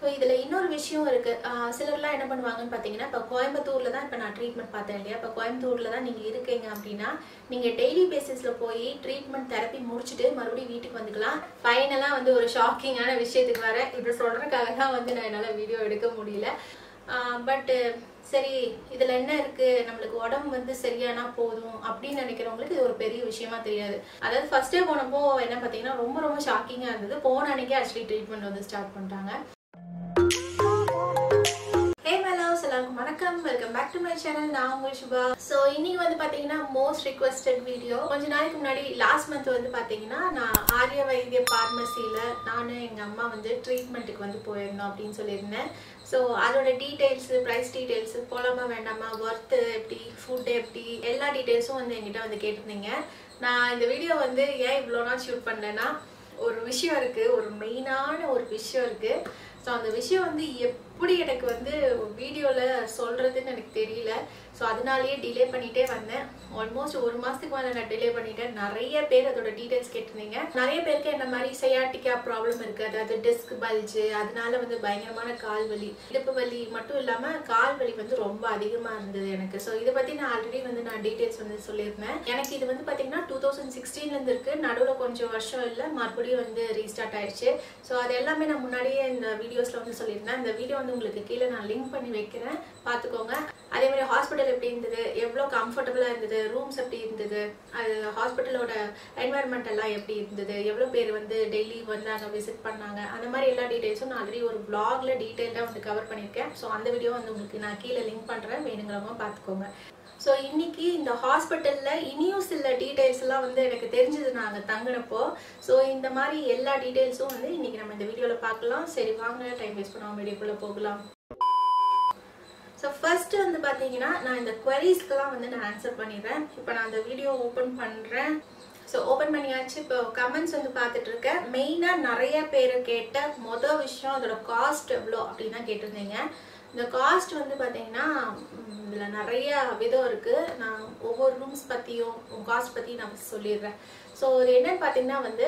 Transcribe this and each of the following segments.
இதுல இன்னொரு விஷயம் இருக்கு ஆஹ் சிலர்லாம் என்ன பண்ணுவாங்கன்னு பாத்தீங்கன்னா இப்போ கோயம்புத்தூர்ல தான் இப்போ நான் ட்ரீட்மெண்ட் பார்த்தேன் இல்லையா இப்போ கோயம்புத்தூர்ல தான் நீங்க இருக்கீங்க அப்படின்னா நீங்க டெய்லி பேசிஸ்ல போய் ட்ரீட்மெண்ட் தெரப்பி முடிச்சுட்டு மறுபடியும் வீட்டுக்கு வந்துக்கலாம் ஃபைனலா வந்து ஒரு ஷாக்கிங்கான விஷயத்துக்கு வர இது சொல்றதுக்காக தான் வந்து நான் என்னால வீடியோ எடுக்க முடியல பட் சரி இதுல என்ன இருக்கு நம்மளுக்கு உடம்பு வந்து சரியானா போதும் அப்படின்னு நினைக்கிறவங்களுக்கு இது ஒரு பெரிய விஷயமா தெரியாது அதாவது ஃபர்ஸ்ட் டே போனப்போ என்ன பாத்தீங்கன்னா ரொம்ப ரொம்ப ஷாக்கிங்கா இருந்தது போன அன்னைக்கே ஆக்சுவலி ட்ரீட்மெண்ட் வந்து ஸ்டார்ட் பண்ணிட்டாங்க ஹே மேலோஸ் எல்லாருக்கும் வணக்கம் welcome back to my channel நான் உங்கள் சுபா ஸோ இன்னைக்கு வந்து பார்த்தீங்கன்னா மோஸ்ட் ரிக்வெஸ்டட் வீடியோ கொஞ்ச நாளைக்கு முன்னாடி லாஸ்ட் மந்த் வந்து பார்த்தீங்கன்னா நான் ஆரிய வைத்திய பார்மசியில் நானும் எங்கள் அம்மா வந்து ட்ரீட்மெண்ட்டுக்கு வந்து போயிருந்தோம் அப்படின்னு சொல்லியிருந்தேன் ஸோ அதோட டீட்டெயில்ஸு ப்ரைஸ் டீட்டெயில்ஸு போலாமா வேண்டாமா ஒர்த்து எப்படி ஃபுட் எப்படி எல்லா டீட்டெயில்ஸும் வந்து என்கிட்ட வந்து கேட்டிருந்தீங்க நான் இந்த வீடியோ வந்து ஏன் இவ்வளோ நாள் ஷூட் பண்ணேன்னா ஒரு விஷயம் இருக்கு ஒரு மெயினான ஒரு விஷயம் இருக்கு ஸோ அந்த விஷயம் வந்து எப்படி எனக்கு வந்து வீடியோல சொல்றதுன்னு எனக்கு தெரியல ஸோ அதனாலேயே டிலே பண்ணிட்டே வந்தேன் ஆல்மோஸ்ட் ஒரு மாசத்துக்கு மேலே நான் டிலே பண்ணிட்டேன் நிறைய பேர் அதோட டீடைல்ஸ் கேட்டிருந்தீங்க நிறைய பேருக்கு என்ன மாதிரி சயாட்டிக்கா ப்ராப்ளம் இருக்கு அதாவது டிஸ்க் பல்ஜு அதனால வந்து பயங்கரமான கால் வலி இடுப்பு வலி மட்டும் இல்லாம கால் வலி வந்து ரொம்ப அதிகமா இருந்தது எனக்கு ஸோ இதை பத்தி நான் ஆல்ரெடி வந்து நான் டீடைல்ஸ் வந்து சொல்லியிருந்தேன் எனக்கு இது வந்து பாத்தீங்கன்னா டூ தௌசண்ட் சிக்ஸ்டீன்ல இருந்து இருக்கு நடுவில் கொஞ்சம் வருஷம் இல்லை மறுபடியும் வந்து ரீஸ்டார்ட் ஆயிடுச்சு ஸோ அது எல்லாமே நான் முன்னாடியே இந்த வீடியோஸ்ல வந்து சொல்லியிருந்தேன் இந்த வீடியோ வந்து உங்களுக்கு கீழே நான் லிங்க் பண்ணி வைக்கிறேன் பார்த்துக்கோங்க அதே மாதிரி ஹாஸ்பிட்டல் எப்படி இருந்தது எவ்வளோ கம்ஃபர்டபுளாக இருந்தது ரூம்ஸ் எப்படி இருந்தது அது ஹாஸ்பிட்டலோட என்வாயர்மெண்ட் எல்லாம் எப்படி இருந்தது எவ்வளோ பேர் வந்து டெய்லி வந்தாங்க விசிட் பண்ணாங்க அந்த மாதிரி எல்லா டீட்டெயில்ஸும் நான் ஆல்ரெடி ஒரு பிளாக்ல டீட்டெயிலாக வந்து கவர் பண்ணியிருக்கேன் ஸோ அந்த வீடியோ வந்து உங்களுக்கு நான் கீழே லிங்க் பண்ணுறேன் வேணுங்கிறவங்க பார்த்துக்கோங்க ஸோ இன்னைக்கு இந்த ஹாஸ்பிட்டலில் இனியும் சில டீட்டெயில்ஸ் எல்லாம் வந்து எனக்கு தெரிஞ்சது நாங்கள் தங்கினப்போ ஸோ இந்த மாதிரி எல்லா டீட்டெயில்ஸும் வந்து இன்னைக்கு நம்ம இந்த வீடியோவில் பார்க்கலாம் சரி வாங்க டைம் வேஸ்ட் பண்ணாமல் வீடியோக்குள்ளே போகலாம் ஸோ ஃபர்ஸ்ட் வந்து பார்த்தீங்கன்னா நான் இந்த குவரிஸ்க்கெல்லாம் வந்து நான் ஆன்சர் பண்ணிடுறேன் இப்போ நான் அந்த வீடியோ ஓப்பன் பண்ணுறேன் ஸோ ஓப்பன் பண்ணியாச்சு இப்போ கமெண்ட்ஸ் வந்து பார்த்துட்டு இருக்கேன் மெயினாக நிறைய பேர் கேட்ட மொதல் விஷயம் அதோட காஸ்ட் எவ்வளோ அப்படின்னு தான் கேட்டிருந்தீங்க இந்த காஸ்ட் வந்து பார்த்தீங்கன்னா இதில் நிறைய விதம் இருக்குது நான் ஒவ்வொரு ரூம்ஸ் பற்றியும் காஸ்ட் பற்றி நான் சொல்லிடுறேன் ஸோ இது என்னன்னு பார்த்தீங்கன்னா வந்து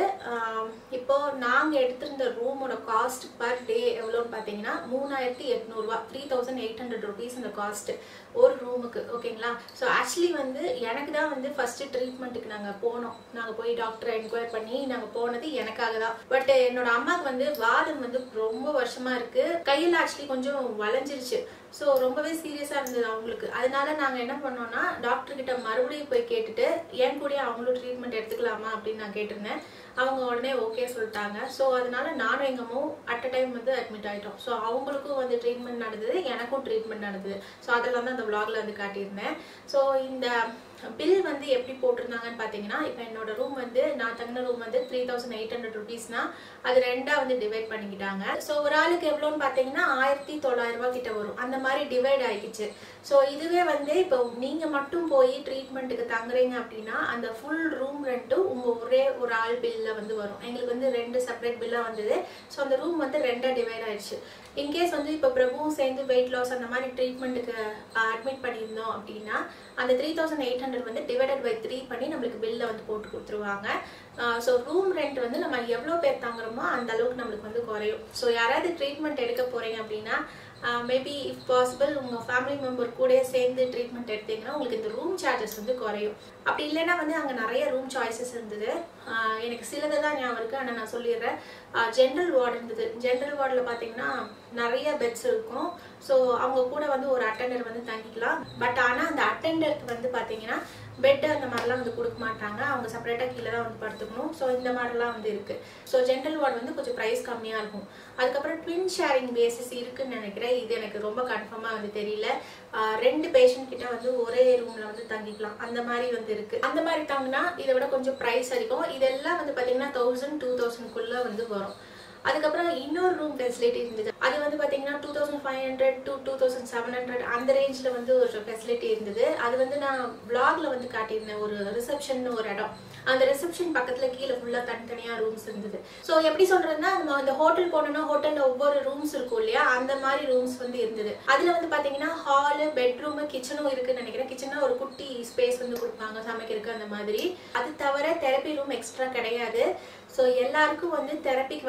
இப்போ நாங்கள் எடுத்திருந்த ரூமோட காஸ்ட் பர் டே எவ்வளோன்னு பார்த்தீங்கன்னா மூணாயிரத்தி எட்நூறுபா three thousand eight hundred rupees இந்த காஸ்ட் ஒரு ரூமுக்கு ஓகேங்களா ஸோ ஆக்சுவலி வந்து எனக்கு தான் வந்து ஃபர்ஸ்ட் ட்ரீட்மெண்ட்டுக்கு நாங்கள் போனோம் நாங்கள் போய் டாக்டரை என்கொயர் பண்ணி நாங்கள் போனது எனக்காக தான் பட் என்னோட அம்மாவுக்கு வந்து வாதம் வந்து ரொம்ப வருஷமா இருக்கு கையில் ஆக்சுவலி கொஞ்சம் வளைஞ்சிருச்சு ஸோ ரொம்பவே சீரியஸாக இருந்தது அவங்களுக்கு அதனால நாங்கள் என்ன பண்ணோம்னா டாக்டர் கிட்ட மறுபடியும் போய் கேட்டுட்டு என் கூட அவங்களும் ட்ரீட்மெண்ட் எடுத்துக்கலாமா அப்படின்னு நான் கேட்டிருந்தேன் அவங்க உடனே ஓகே சொல்லிட்டாங்க ஸோ அதனால நானும் எங்கள் அம்மாவும் அட் அ டைம் வந்து அட்மிட் ஆகிட்டோம் ஸோ அவங்களுக்கும் வந்து ட்ரீட்மெண்ட் நடந்தது எனக்கும் ட்ரீட்மெண்ட் நடந்தது ஸோ அதெல்லாம் தான் அந்த vlogல வந்து காட்டியிருந்தேன் ஸோ இந்த பில் வந்து எப்படி போட்டிருந்தாங்கன்னு பார்த்தீங்கன்னா இப்போ என்னோட ரூம் வந்து நான் தங்கின ரூம் வந்து த்ரீ தௌசண்ட் எயிட் ஹண்ட்ரட் ருபீஸ்னா அது ரெண்டா வந்து டிவைட் பண்ணிக்கிட்டாங்க ஸோ ஒரு ஆளுக்கு எவ்வளோன்னு பார்த்தீங்கன்னா ஆயிரத்தி தொள்ளாயிரம் ரூபாய் கிட்ட வரும் அந்த மாதிரி டிவைட் ஆகிடுச்சு ஸோ இதுவே வந்து இப்போ நீங்க மட்டும் போய் ட்ரீட்மெண்ட்டுக்கு தங்குறீங்க அப்படின்னா அந்த ஃபுல் ரூம் ரெண்ட்டும் உங்க ஒரே ஒரு ஆள் பில்ல வந்து வரும் எங்களுக்கு வந்து ரெண்டு செப்பரேட் பில்லா வந்தது ஸோ அந்த ரூம் வந்து ரெண்டா டிவைட் ஆயிடுச்சு இன்கேஸ் வந்து இப்போ பிரபுவும் சேர்ந்து வெயிட் லாஸ் அந்த மாதிரி ட்ரீட்மெண்ட்டுக்கு அட்மிட் பண்ணியிருந்தோம் அப்படின்னா அந்த த்ரீ தௌசண்ட் எயிட் ஹண்ட்ரட் வந்து டிவைடட் பை த்ரீ பண்ணி நம்மளுக்கு பில்லை வந்து போட்டு கொடுத்துருவாங்க ஸோ ரூம் ரெண்ட் வந்து நம்ம எவ்வளோ பேர் தங்குறோமோ அந்த அளவுக்கு நம்மளுக்கு வந்து குறையும் ஸோ யாராவது ட்ரீட்மெண்ட் எடுக்க போறீங்க அப்படின்னா மேபி இஃப் பாசிபிள் உங்கள் ஃபேமிலி மெம்பர் கூட சேர்ந்து ட்ரீட்மெண்ட் எடுத்தீங்கன்னா உங்களுக்கு இந்த ரூம் சார்ஜஸ் வந்து குறையும் அப்படி இல்லைன்னா வந்து அங்கே நிறைய ரூம் சாய்ஸஸ் இருந்தது ஆஹ் எனக்கு சிலது தான் ஞாபகம் இருக்குது ஆனால் நான் சொல்லிடுறேன் ஜென்ரல் வார்டு இருந்தது ஜென்ரல் வார்டில் பார்த்தீங்கன்னா நிறைய பெட்ஸ் இருக்கும் ஸோ அவங்க கூட வந்து ஒரு அட்டெண்டர் வந்து தங்கிக்கலாம் பட் ஆனால் அந்த அட்டெண்டருக்கு வந்து பார்த்தீங்கன்னா பெட் அந்த மாதிரிலாம் வந்து கொடுக்க மாட்டாங்க அவங்க செப்பரேட்டாக கீழே தான் வந்து படுத்துக்கணும் ஸோ இந்த மாதிரிலாம் வந்து இருக்கு ஸோ ஜென்ரல் வார்டு வந்து கொஞ்சம் ப்ரைஸ் கம்மியாக இருக்கும் அதுக்கப்புறம் ட்வின் ஷேரிங் பேசிஸ் இருக்குன்னு நினைக்கிறேன் இது எனக்கு ரொம்ப கன்ஃபார்மாக வந்து தெரியல ஆஹ் ரெண்டு பேஷண்ட் கிட்ட வந்து ஒரே ரூம்ல வந்து தங்கிக்கலாம் அந்த மாதிரி வந்து இருக்கு அந்த மாதிரி தங்கினா இதை விட கொஞ்சம் ப்ரைஸ் அதிகம் இதெல்லாம் வந்து பார்த்தீங்கன்னா தௌசண்ட் டூ தௌசண்ட்குள்ள வந்து வரும் அதுக்கப்புறம் இன்னொரு ரூம் ஃபெசிலிட்டி இருந்தது அது வந்து பார்த்தீங்கன்னா two thousand five hundred two two thousand seven hundred அந்த ரேஞ்சில் வந்து ஒரு ஃபெசிலிட்டி இருந்தது அது வந்து நான் vlogல வந்து காட்டியிருந்தேன் ஒரு ரிசப்ஷன் ஒரு இடம் அந்த ரிசப்ஷன் பக்கத்துல கீழே ஃபுல்லா தனித்தனியா ரூம்ஸ் இருந்தது ஸோ எப்படி சொல்றதுன்னா நம்ம இந்த ஹோட்டல் போனோம்னா ஹோட்டல்ல ஒவ்வொரு ரூம்ஸ் இருக்கும் இல்லையா அந்த மாதிரி ரூம்ஸ் வந்து இருந்தது அதுல வந்து பாத்தீங்கன்னா ஹாலு பெட்ரூம் கிச்சனும் இருக்குன்னு நினைக்கிறேன் கிச்சனா ஒரு குட்டி ஸ்பேஸ் வந்து கொடுப்பாங்க சமைக்கிறதுக்கு அந்த மாதிரி அது தவிர தெரப்பி ரூம் எக்ஸ்ட்ரா கிடையாது ஸோ எல்லாருக்கும் வந்து தெரப்பிக்கு வந்து ஒரு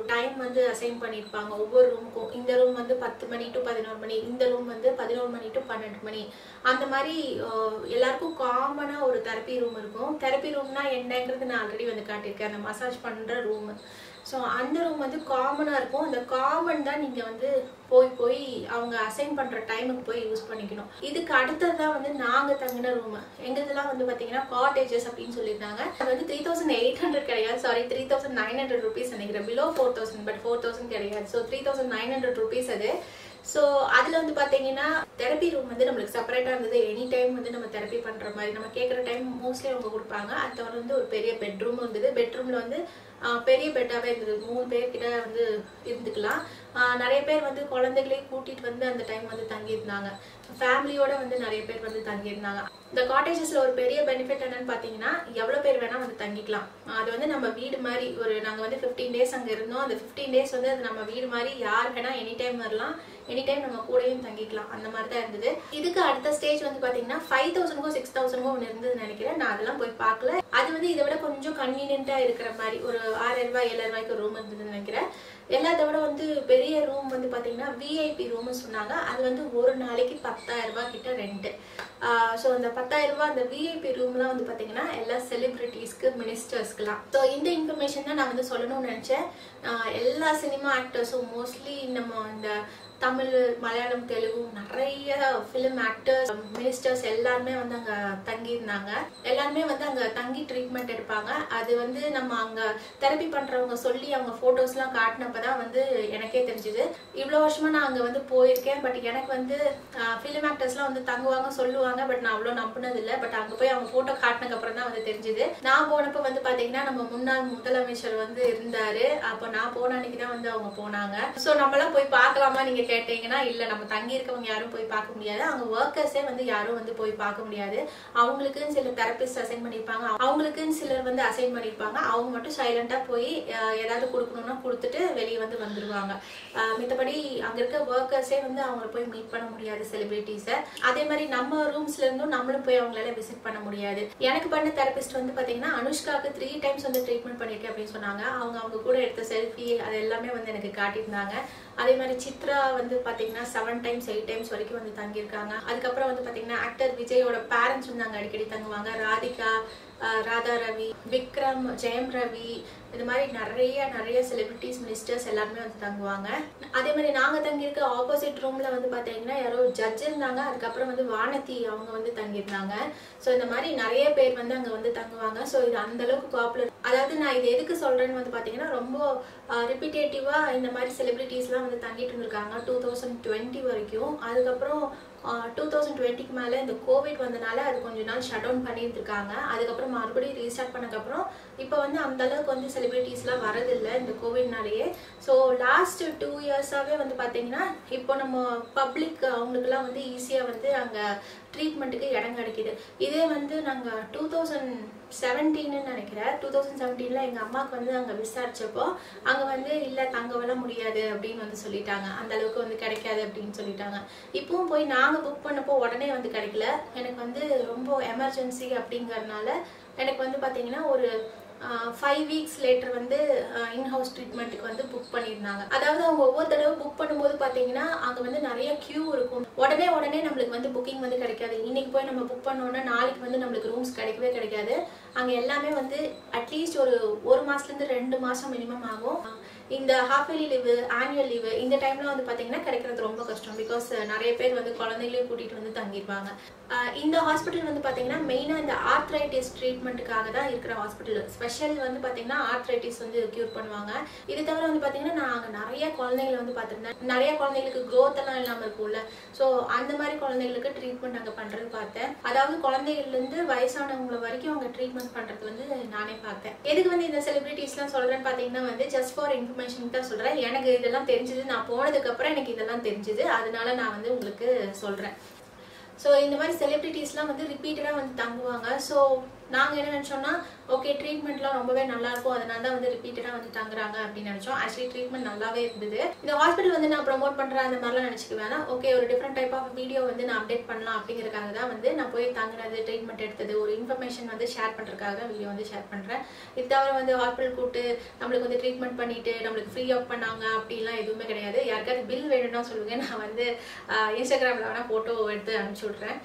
டைம் வந்து அசைன் பண்ணியிருப்பாங்க ஒவ்வொரு ரூமுக்கும் இந்த ரூம் வந்து பத்து மணி டு பதினோரு மணி இந்த ரூம் வந்து பதினோரு மணி டு பன்னெண்டு மணி அந்த மாதிரி ஆஹ், எல்லாருக்கும் காமனாக ஒரு தெரப்பி ரூம் இருக்கும் தெரப்பி ரூம்னா என்னங்கிறது நான் ஆல்ரெடி வந்து காட்டியிருக்கேன் அந்த மசாஜ் பண்ணுற ரூம் ஸோ அந்த ரூம் வந்து காமனாக இருக்கும் அந்த காமன் தான் நீங்கள் வந்து போய் போய் அவங்க அசைன் பண்ணுற டைமுக்கு போய் யூஸ் பண்ணிக்கணும் இதுக்கு அடுத்தது தான் வந்து நாங்கள் தங்கின ரூம் எங்களுதுலாம் வந்து பார்த்தீங்கன்னா காட்டேஜஸ் அப்படின்னு சொல்லியிருந்தாங்க அது வந்து த்ரீ தௌசண்ட் எயிட் ஹண்ட்ரட் கிடையாது sorry three thousand nine hundred rupees நினைக்கிறேன் below four thousand but four thousand கிடையாது so three thousand nine hundred rupees அது ஸோ அதில் வந்து பார்த்தீங்கன்னா தெரப்பி ரூம் வந்து நம்மளுக்கு செப்பரேட்டாக இருந்தது எனி டைம் வந்து நம்ம தெரப்பி பண்ணுற மாதிரி நம்ம கேட்குற டைம் மோஸ்ட்லி அவங்க கொடுப்பாங்க அது தவிர வந்து ஒரு பெரிய பெட்ரூம் இருந்தது பெட்ரூமில் வந்து ஆஹ், பெரிய பெட்டாகவே இருந்தது மூணு பேர்கிட்ட வந்து இருந்துக்கலாம் ஆஹ், நிறைய பேர் வந்து குழந்தைகளையும் கூட்டிகிட்டு வந்து அந்த டைம் வந்து தங்கியிருந்தாங்க ஃபேமிலியோட வந்து நிறைய பேர் வந்து தங்கியிருந்தாங்க இந்த காட்டேஜஸ்ல ஒரு பெரிய பெனிஃபிட் என்னன்னு பார்த்தீங்கன்னா எவ்வளோ பேர் வேணா வந்து தங்கிக்கலாம் அது வந்து நம்ம வீடு மாதிரி ஒரு நாங்கள் வந்து ஃபிஃப்டீன் டேஸ் அங்கே இருந்தோம் அந்த ஃபிஃப்டீன் டேஸ் வந்து அது நம்ம வீடு மாதிரி யார் வேணா எனி டைம் வரலாம் எனி டைம் நம்ம கூடயும் தங்கிக்கலாம் அந்த மாதிரி தான் இருந்தது இதுக்கு அடுத்த ஸ்டேஜ் வந்து பார்த்தீங்கன்னா ஃபைவ் தௌசண்ட்க்கோ சிக்ஸ் தௌசண்ட்க்கோ ஒன்று இருந்ததுன்னு நினைக்கிறேன் நான் அதெல்லாம் போய் பார்க்கல அது வந்து இதை விட கொஞ்சம் கன்வீனியன்ட்டாக இருக்கிற மாதிரி ஒரு ஆறாயிரம் ரூபாய் ஏழாயிரம் ரூபாய்க்கு ரூம் இருந்ததுன்னு நினைக்கிறேன் எல்லாத்த விட வந்து பெரிய ரூம் வந்து பார்த்தீங்கன்னா விஐபி ரூம்னு சொன்னாங்க அது வந்து ஒரு நாளைக்கு பத்தாயிரம் ரூபாய் கிட்ட ரெண்ட்டு ஸோ அந்த பத்தாயிரம் ரூபாய் அந்த விஐபி ரூம்லாம் வந்து பார்த்தீங்கன்னா எல்லா செலிபிரிட்டிஸ்க்கு மினிஸ்டர்ஸ்க்குலாம் ஸோ இந்த இன்ஃபர்மேஷன் தான் நான் வந்து சொல்லணும்னு நினச்சேன் ஆஹ் எல்லா சினிமா ஆக்டர்ஸும் மோஸ்ட்லி நம்ம இந்த தமிழ் மலையாளம் தெலுங்கு நிறைய ஃபிலிம் ஆக்டர்ஸ் மினிஸ்டர்ஸ் எல்லாருமே வந்து அங்கே தங்கியிருந்தாங்க எல்லாருமே வந்து அங்கே தங்கி ட்ரீட்மெண்ட் எடுப்பாங்க அது வந்து நம்ம அங்கே தெரப்பி பண்ணுறவங்க சொல்லி அவங்க ஃபோட்டோஸ்லாம் காட்டினப்ப தான் வந்து எனக்கே தெரிஞ்சுது இவ்வளோ வருஷமா நான் அங்கே வந்து போயிருக்கேன் பட் எனக்கு வந்து ஃபிலிம் ஆக்டர்ஸ்லாம் வந்து தங்குவாங்க சொல்லுவாங்க பட் நான் அவ்வளோ நம்பினது இல்லை பட் அங்கே போய் அவங்க ஃபோட்டோ காட்டினதுக்கு அப்புறம் தான் வந்து தெரிஞ்சுது நான் போனப்போ வந்து பார்த்தீங்கன்னா நம்ம முன்னாள் முதலமைச்சர் வந்து இருந்தாரு அப்போ நான் போன அன்னைக்கு தான் வந்து அவங்க போனாங்க ஸோ நம்மளாம் போய் பார்க்கலாமா நீங்க கேட்டீங்கன்னா இல்ல நம்ம தங்கி இருக்கவங்க யாரும் போய் பார்க்க முடியாது அவங்க ஒர்க்கர்ஸே வந்து யாரும் வந்து போய் பார்க்க முடியாது அவங்களுக்குன்னு சில தெரபிஸ்ட் அசைன் பண்ணியிருப்பாங்க அவங்களுக்குன்னு சிலர் வந்து அசைன் பண்ணியிருப்பாங்க அவங்க மட்டும் சைலண்டா போய் அஹ், ஏதாவது கொடுக்கணும்னா கொடுத்துட்டு வெளியே வந்து வந்துருவாங்க அஹ், மித்தபடி அங்க இருக்க ஒர்க்கர்ஸே வந்து அவங்கள போய் மீட் பண்ண முடியாது செலிபிரிட்டிஸை அதே மாதிரி நம்ம ரூம்ஸ்ல இருந்தும் நம்மளும் போய் அவங்களால விசிட் பண்ண முடியாது எனக்கு பண்ண தெரபிஸ்ட் வந்து பாத்தீங்கன்னா அனுஷ்காக்கு த்ரீ டைம்ஸ் வந்து ட்ரீட்மெண்ட் பண்ணிருக்கேன் அப்படின்னு சொன்னாங்க அவங்க அவங்க கூட எடுத்த செல்ஃபி அது எல்லாமே வந்து எனக்கு காட்டியிருந்தாங்க அதே மாதிரி சித்ரா வந்து பாத்தீங்கன்னா செவன் டைம்ஸ் எயிட் டைம்ஸ் வரைக்கும் வந்து தங்கியிருக்காங்க அதுக்கப்புறம் வந்து பாத்தீங்கன்னா ஆக்டர் விஜயோட பேரண்ட்ஸ் வந்து அங்க அடிக்கடி தங்குவாங்க ராதிகா ஆஹ் ராதா ரவி விக்ரம் ஜெயம் ரவி இது மாதிரி நிறைய நிறைய செலிபிரிட்டிஸ் மினிஸ்டர்ஸ் எல்லாருமே வந்து தங்குவாங்க அதே மாதிரி நாங்க தங்கியிருக்க ஆப்போசிட் ரூம்ல வந்து பாத்தீங்கன்னா யாரோ ஜட்ஜ் இருந்தாங்க அதுக்கப்புறம் வந்து வானதி அவங்க வந்து தங்கியிருந்தாங்க ஸோ இந்த மாதிரி நிறைய பேர் வந்து அங்க வந்து தங்குவாங்க ஸோ இது அந்த அளவுக்கு பாப்புலர் அதாவது நான் இது எதுக்கு சொல்றேன்னு வந்து பாத்தீங்கன்னா ரொம்ப ரிப்பிட்டேட்டிவா இந்த மாதிரி செலிபிரிட்டிஸ்லாம் வந்து தங்கிட்டு இருந்திருக்காங்க டூ தௌசண்ட் டுவெண்ட்டி வரைக்கும் அதுக்கப்புறம் டூ தௌசண்ட் டுவெண்ட்டிக்கு மேலே இந்த கோவிட் வந்தனால அது கொஞ்ச நாள் ஷட் டவுன் பண்ணியிருக்காங்க அதுக்கப்புறம் மறுபடியும் ரீஸ்டார்ட் பண்ணக்கப்புறம் இப்போ வந்து அந்த அளவுக்கு வந்து செலிபிரிட்டிஸ்லாம் வரதில்லை இந்த கோவிட்னாலேயே ஸோ லாஸ்ட் டூ இயர்ஸாகவே வந்து பார்த்தீங்கன்னா இப்போ நம்ம பப்ளிக் அவங்களுக்குலாம் வந்து ஈஸியாக வந்து அங்கே ட்ரீட்மெண்ட்டுக்கு இடம் கிடைக்குது இதே வந்து நாங்கள் டூ தௌசண்ட் செவன்டீன்னு நினைக்கிறேன் டூ தௌசண்ட் செவன்டீனில் எங்கள் அம்மாவுக்கு வந்து அங்கே விசாரிச்சப்போ அங்கே வந்து இல்லை தங்கவெல்லாம் முடியாது அப்படின்னு வந்து சொல்லிட்டாங்க அந்த அளவுக்கு வந்து கிடைக்காது அப்படின்னு சொல்லிட்டாங்க இப்பவும் போய் நாங்கள் புக் பண்ணப்போ உடனே வந்து கிடைக்கல எனக்கு வந்து ரொம்ப எமர்ஜென்சி அப்படிங்கறதுனால எனக்கு வந்து பார்த்தீங்கன்னா ஒரு ஃபைவ் வீக்ஸ் லேட்டர் வந்து இன்ஹவுஸ் ட்ரீட்மெண்ட்டுக்கு வந்து புக் பண்ணியிருந்தாங்க அதாவது அவங்க ஒவ்வொரு தடவை புக் பண்ணும்போது பார்த்தீங்கன்னா அங்கே வந்து நிறைய க்யூ இருக்கும் உடனே உடனே நம்மளுக்கு வந்து புக்கிங் வந்து கிடைக்காது இன்னைக்கு போய் நம்ம புக் பண்ணோம்னா நாளைக்கு வந்து நம்மளுக்கு ரூம்ஸ் கிடைக்கவே கிடைக்காது அங்கே எல்லாமே வந்து அட்லீஸ்ட் ஒரு ஒரு மாசத்துலேருந்து ரெண்டு மாதம் மினிமம் ஆகும் இந்த half yearly leave annual leave இந்த டைம்ல வந்து பார்த்தீங்கன்னா கிடைக்கிறது ரொம்ப கஷ்டம் பிகாஸ் நிறைய பேர் வந்து குழந்தைகளையும் கூட்டிகிட்டு வந்து தங்கிடுவாங்க ஆஹ் இந்த ஹாஸ்பிட்டல் வந்து பார்த்தீங்கன்னா மெயினாக இந்த ஆர்த்ரைட்டிஸ் ட்ரீட்மெண்ட்டுக்காக தான் இருக்கிற ஹாஸ்பிட்டல் ஸ்பெஷல் வந்து பார்த்தீங்கன்னா ஆர்த்ரைட்டிஸ் வந்து க்யூர் பண்ணுவாங்க இது தவிர வந்து பார்த்தீங்கன்னா நான் அங்கே நிறைய குழந்தைங்களை வந்து பார்த்துருந்தேன் நிறைய குழந்தைங்களுக்கு growth எல்லாம் இல்லாமல் இருக்கும்ல ஸோ அந்த மாதிரி குழந்தைங்களுக்கு ட்ரீட்மெண்ட் அங்கே பண்ணுறது பார்த்தேன் அதாவது குழந்தைகள்லேருந்து வயசானவங்க வரைக்கும் அவங்க ட்ரீட்மெண்ட் பண்ணுறது வந்து நானே பார்த்தேன் எதுக்கு வந்து இந்த செலிபிரிட்டிஸ்லாம் சொல்கிறேன்னு பார்த்தீங்கன்னா வந்து ஜஸ்ட் ஃபார் இன்ஃபர்மேஷன் தான் சொல்கிறேன் எனக்கு இதெல்லாம் தெரிஞ்சது நான் போனதுக்கப்புறம் எனக்கு இதெல்லாம் தெரிஞ்சது அதனால நான் வந்து உங்களுக்கு சொல்கிறேன் ஸோ இந்த மாதிரி செலிபிரிட்டிஸ்லாம் வந்து ரிப்பீட்டடாக வந்து தங்குவாங்க ஸோ நாங்கள் என்ன நினச்சோம்னா ஓகே ட்ரீட்மெண்ட்லாம் ரொம்பவே நல்லா இருக்கும் அதனால தான் வந்து ரிப்பீட்டடாக வந்து தங்குறாங்க அப்படின்னு நினச்சோம் ஆக்சுவலி ட்ரீட்மெண்ட் நல்லாவே இருந்தது இந்த ஹாஸ்பிட்டல் வந்து நான் ப்ரோமோட் பண்ணுறேன் அந்த மாதிரிலாம் நினச்சிக்க வேணாம் ஓகே ஒரு டிஃப்ரெண்ட் டைப் ஆஃப் வீடியோ வந்து நான் அப்டேட் பண்ணலாம் அப்படிங்கிறதுக்காக தான் வந்து நான் போய் தங்குனது ட்ரீட்மெண்ட் எடுத்தது ஒரு இன்ஃபர்மேஷன் வந்து ஷேர் பண்ணுறதுக்காக தான் வீடியோ வந்து ஷேர் பண்ணுறேன் இது தவிர வந்து ஹாஸ்பிட்டல் கூப்பிட்டு நம்மளுக்கு வந்து ட்ரீட்மெண்ட் பண்ணிட்டு நம்மளுக்கு ஃப்ரீ ஆஃப் பண்ணாங்க அப்படிலாம் எதுவுமே கிடையாது யாருக்காவது பில் வேணும்னா சொல்லுங்க நான் வந்து இன்ஸ்டாகிராமில் வேணால் ஃபோட்டோ எடுத்து அனுப்பிச்சி விட்றேன்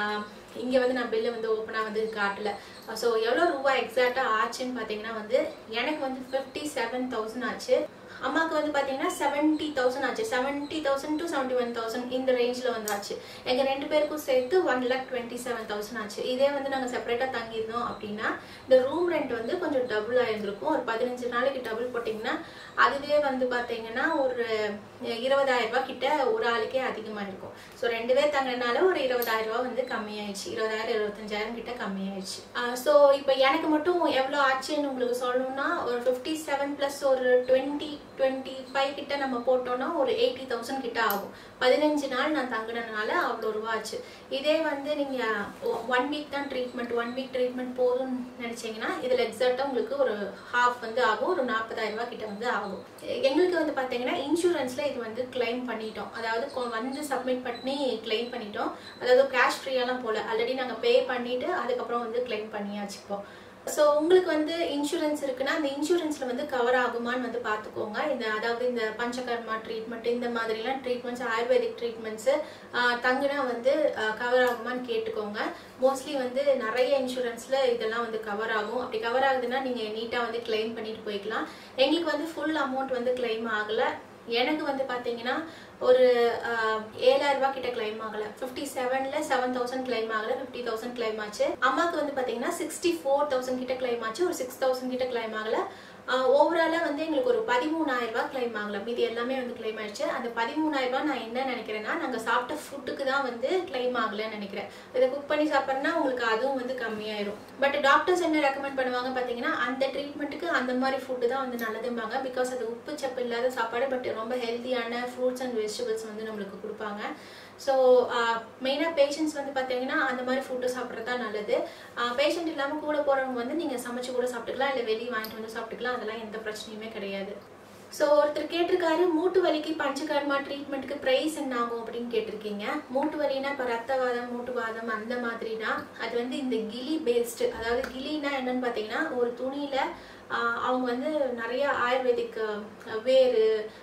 இங்கே வந்து நான் பில்லு வந்து ஓப்பனாக வந்து காட்டல ஸோ எவ்வளோ ரூபா எக்ஸாக்டாக ஆச்சுன்னு பார்த்தீங்கன்னா வந்து எனக்கு வந்து ஃபிஃப்டி செவன் தௌசண்ட் ஆச்சு அம்மாவுக்கு வந்து பார்த்தீங்கன்னா செவன்ட்டி தௌசண்ட் ஆச்சு seventy thousand to seventy one thousand இந்த ரேஞ்சில் வந்து ஆச்சு எங்கள் ரெண்டு பேருக்கும் சேர்த்து one lakh twenty seven thousand ஆச்சு இதே வந்து நாங்கள் செப்பரேட்டாக தங்கியிருந்தோம் அப்படின்னா இந்த ரூம் ரெண்ட் வந்து கொஞ்சம் டபுள் ஆயிருந்திருக்கும் ஒரு பதினஞ்சு நாளைக்கு டபுள் போட்டிங்கன்னா அதுவே வந்து பார்த்தீங்கன்னா ஒரு இருபதாயிரம் ரூபாய் கிட்ட ஒரு ஆளுக்கே அதிகமாக இருக்கும் ஸோ ரெண்டு பேர் தங்கினால ஒரு இருபதாயிரம் ரூபாய் வந்து கம்மியாயிடுச்சு இருபதாயிரம் இருபத்தஞ்சாயிரம் கிட்ட கம்மியாயிடுச்சு ஸோ இப்போ எனக்கு மட்டும் எவ்வளோ ஆச்சுன்னு உங்களுக்கு சொல்லணும்னா ஒரு ஃபிஃப்டி செவன் ப்ளஸ் ஒரு டுவெண்ட்டி டுவெண்ட்டி ஃபைவ் கிட்ட நம்ம போட்டோம்னா ஒரு எயிட்டி தௌசண்ட் கிட்ட ஆகும் பதினஞ்சு நாள் நான் தங்கினதுனால அவ்வளோ ரூபா ஆச்சு இதே வந்து நீங்கள் ஒன் வீக் தான் ட்ரீட்மெண்ட் ஒன் வீக் ட்ரீட்மெண்ட் போதும்னு நினச்சிங்கன்னா இதில் எக்ஸாக்டாக உங்களுக்கு ஒரு ஹாஃப் வந்து ஆகும் ஒரு நாற்பதாயிரம் ரூபா கிட்ட வந்து ஆகும் எங்களுக்கு வந்து பார்த்தீங்கன்னா இன்சூரன்ஸில் இது வந்து கிளைம் பண்ணிட்டோம் அதாவது வந்து சப்மிட் பண்ணி கிளைம் பண்ணிட்டோம் அதாவது கேஷ் ஃப்ரீயெல்லாம் போல ஆல்ரெடி நாங்கள் பே பண்ணிவிட்டு அதுக்கப்புறம் வந்து கிளைம் பண்ணியாச்சு இப்போ ஸோ உங்களுக்கு வந்து இன்சூரன்ஸ் இருக்குன்னா அந்த இன்சூரன்ஸில் வந்து கவர் ஆகுமான்னு வந்து பார்த்துக்கோங்க இந்த அதாவது இந்த பஞ்சகர்மா ட்ரீட்மெண்ட் இந்த மாதிரிலாம் ட்ரீட்மெண்ட்ஸ் ஆயுர்வேதிக் ட்ரீட்மெண்ட்ஸு தங்குனா வந்து கவர் ஆகுமான்னு கேட்டுக்கோங்க மோஸ்ட்லி வந்து நிறைய இன்சூரன்ஸில் இதெல்லாம் வந்து கவர் ஆகும் அப்படி கவர் ஆகுதுன்னா நீங்கள் நீட்டாக வந்து கிளைம் பண்ணிட்டு போய்க்கலாம் எங்களுக்கு வந்து ஃபுல் அமௌண்ட் வந்து கிளைம் ஆகலை எனக்கு வந்து பார்த்தீங்கன்னா ஒரு ஏழாயிரம் ரூபாய் கிட்ட கிளைம் ஆகல ஃபிஃப்டி செவன்ல செவன் தௌசண்ட் கிளைம் ஆகல ஃபிஃப்டி தௌசண்ட் கிளைம் ஆச்சு அம்மாவுக்கு வந்து பார்த்தீங்கன்னா சிக்ஸ்டி ஃபோர் தௌசண்ட் கிட்ட கிளைம் ஆச்சு ஒரு சிக்ஸ் தௌசண்ட் கிட்ட கிளைம் ஆகல ஓவராலாக வந்து எங்களுக்கு ஒரு பதிமூணாயிரம் ரூபாய் கிளைம் ஆகல மீதி எல்லாமே வந்து கிளைம் ஆயிடுச்சு அந்த பதிமூணாயிரம் ரூபாய் நான் என்ன நினைக்கிறேன்னா நாங்கள் சாப்பிட்ட ஃபுட்டுக்கு தான் வந்து கிளைம் ஆகலன்னு நினைக்கிறேன் இதை குக் பண்ணி சாப்பிட்றேன்னா உங்களுக்கு அதுவும் வந்து கம்மியாயிரும் பட் டாக்டர்ஸ் என்ன ரெக்கமெண்ட் பண்ணுவாங்க பார்த்தீங்கன்னா அந்த ட்ரீட்மெண்ட்டுக்கு அந்த மாதிரி ஃபுட்டு தான் வந்து நல்லதும்பாங்க பிகாஸ் அது உப்பு சப்பு இல்லாத சாப்பாடு பட் ரொம்ப ஹெல்த்தியான ஃப்ரூட்ஸ் அண்ட் வெஜிடபிள்ஸ் வந்து நம்மளுக்கு கொடுப்பாங்க ஸோ மெயினாக பேஷண்ட்ஸ் வந்து பார்த்தீங்கன்னா அந்த மாதிரி ஃபுட்டு சாப்பிட்றது தான் நல்லது பேஷண்ட் இல்லாமல் கூட போகிறவங்க வந்து நீங்கள் சமைச்சு கூட சாப்பிட்டுக்கலாம் இல்லை வெளியே வாங்கிட்டு வந்து சாப்பிட்டுக்கலாம் அதெல்லாம் எந்த பிரச்சனையுமே கிடையாது ஸோ ஒருத்தர் கேட்டிருக்காரு மூட்டு வலிக்கு பஞ்சகர்மா ட்ரீட்மெண்ட்டுக்கு ப்ரைஸ் என்ன ஆகும் அப்படின்னு கேட்டிருக்கீங்க மூட்டு வலினா இப்போ ரத்தவாதம் மூட்டுவாதம் அந்த மாதிரினா அது வந்து இந்த கிளி பேஸ்டு அதாவது கிளினா என்னன்னு பார்த்தீங்கன்னா ஒரு துணியில் அவங்க வந்து நிறைய ஆயுர்வேதிக் வேறு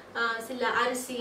சில அரிசி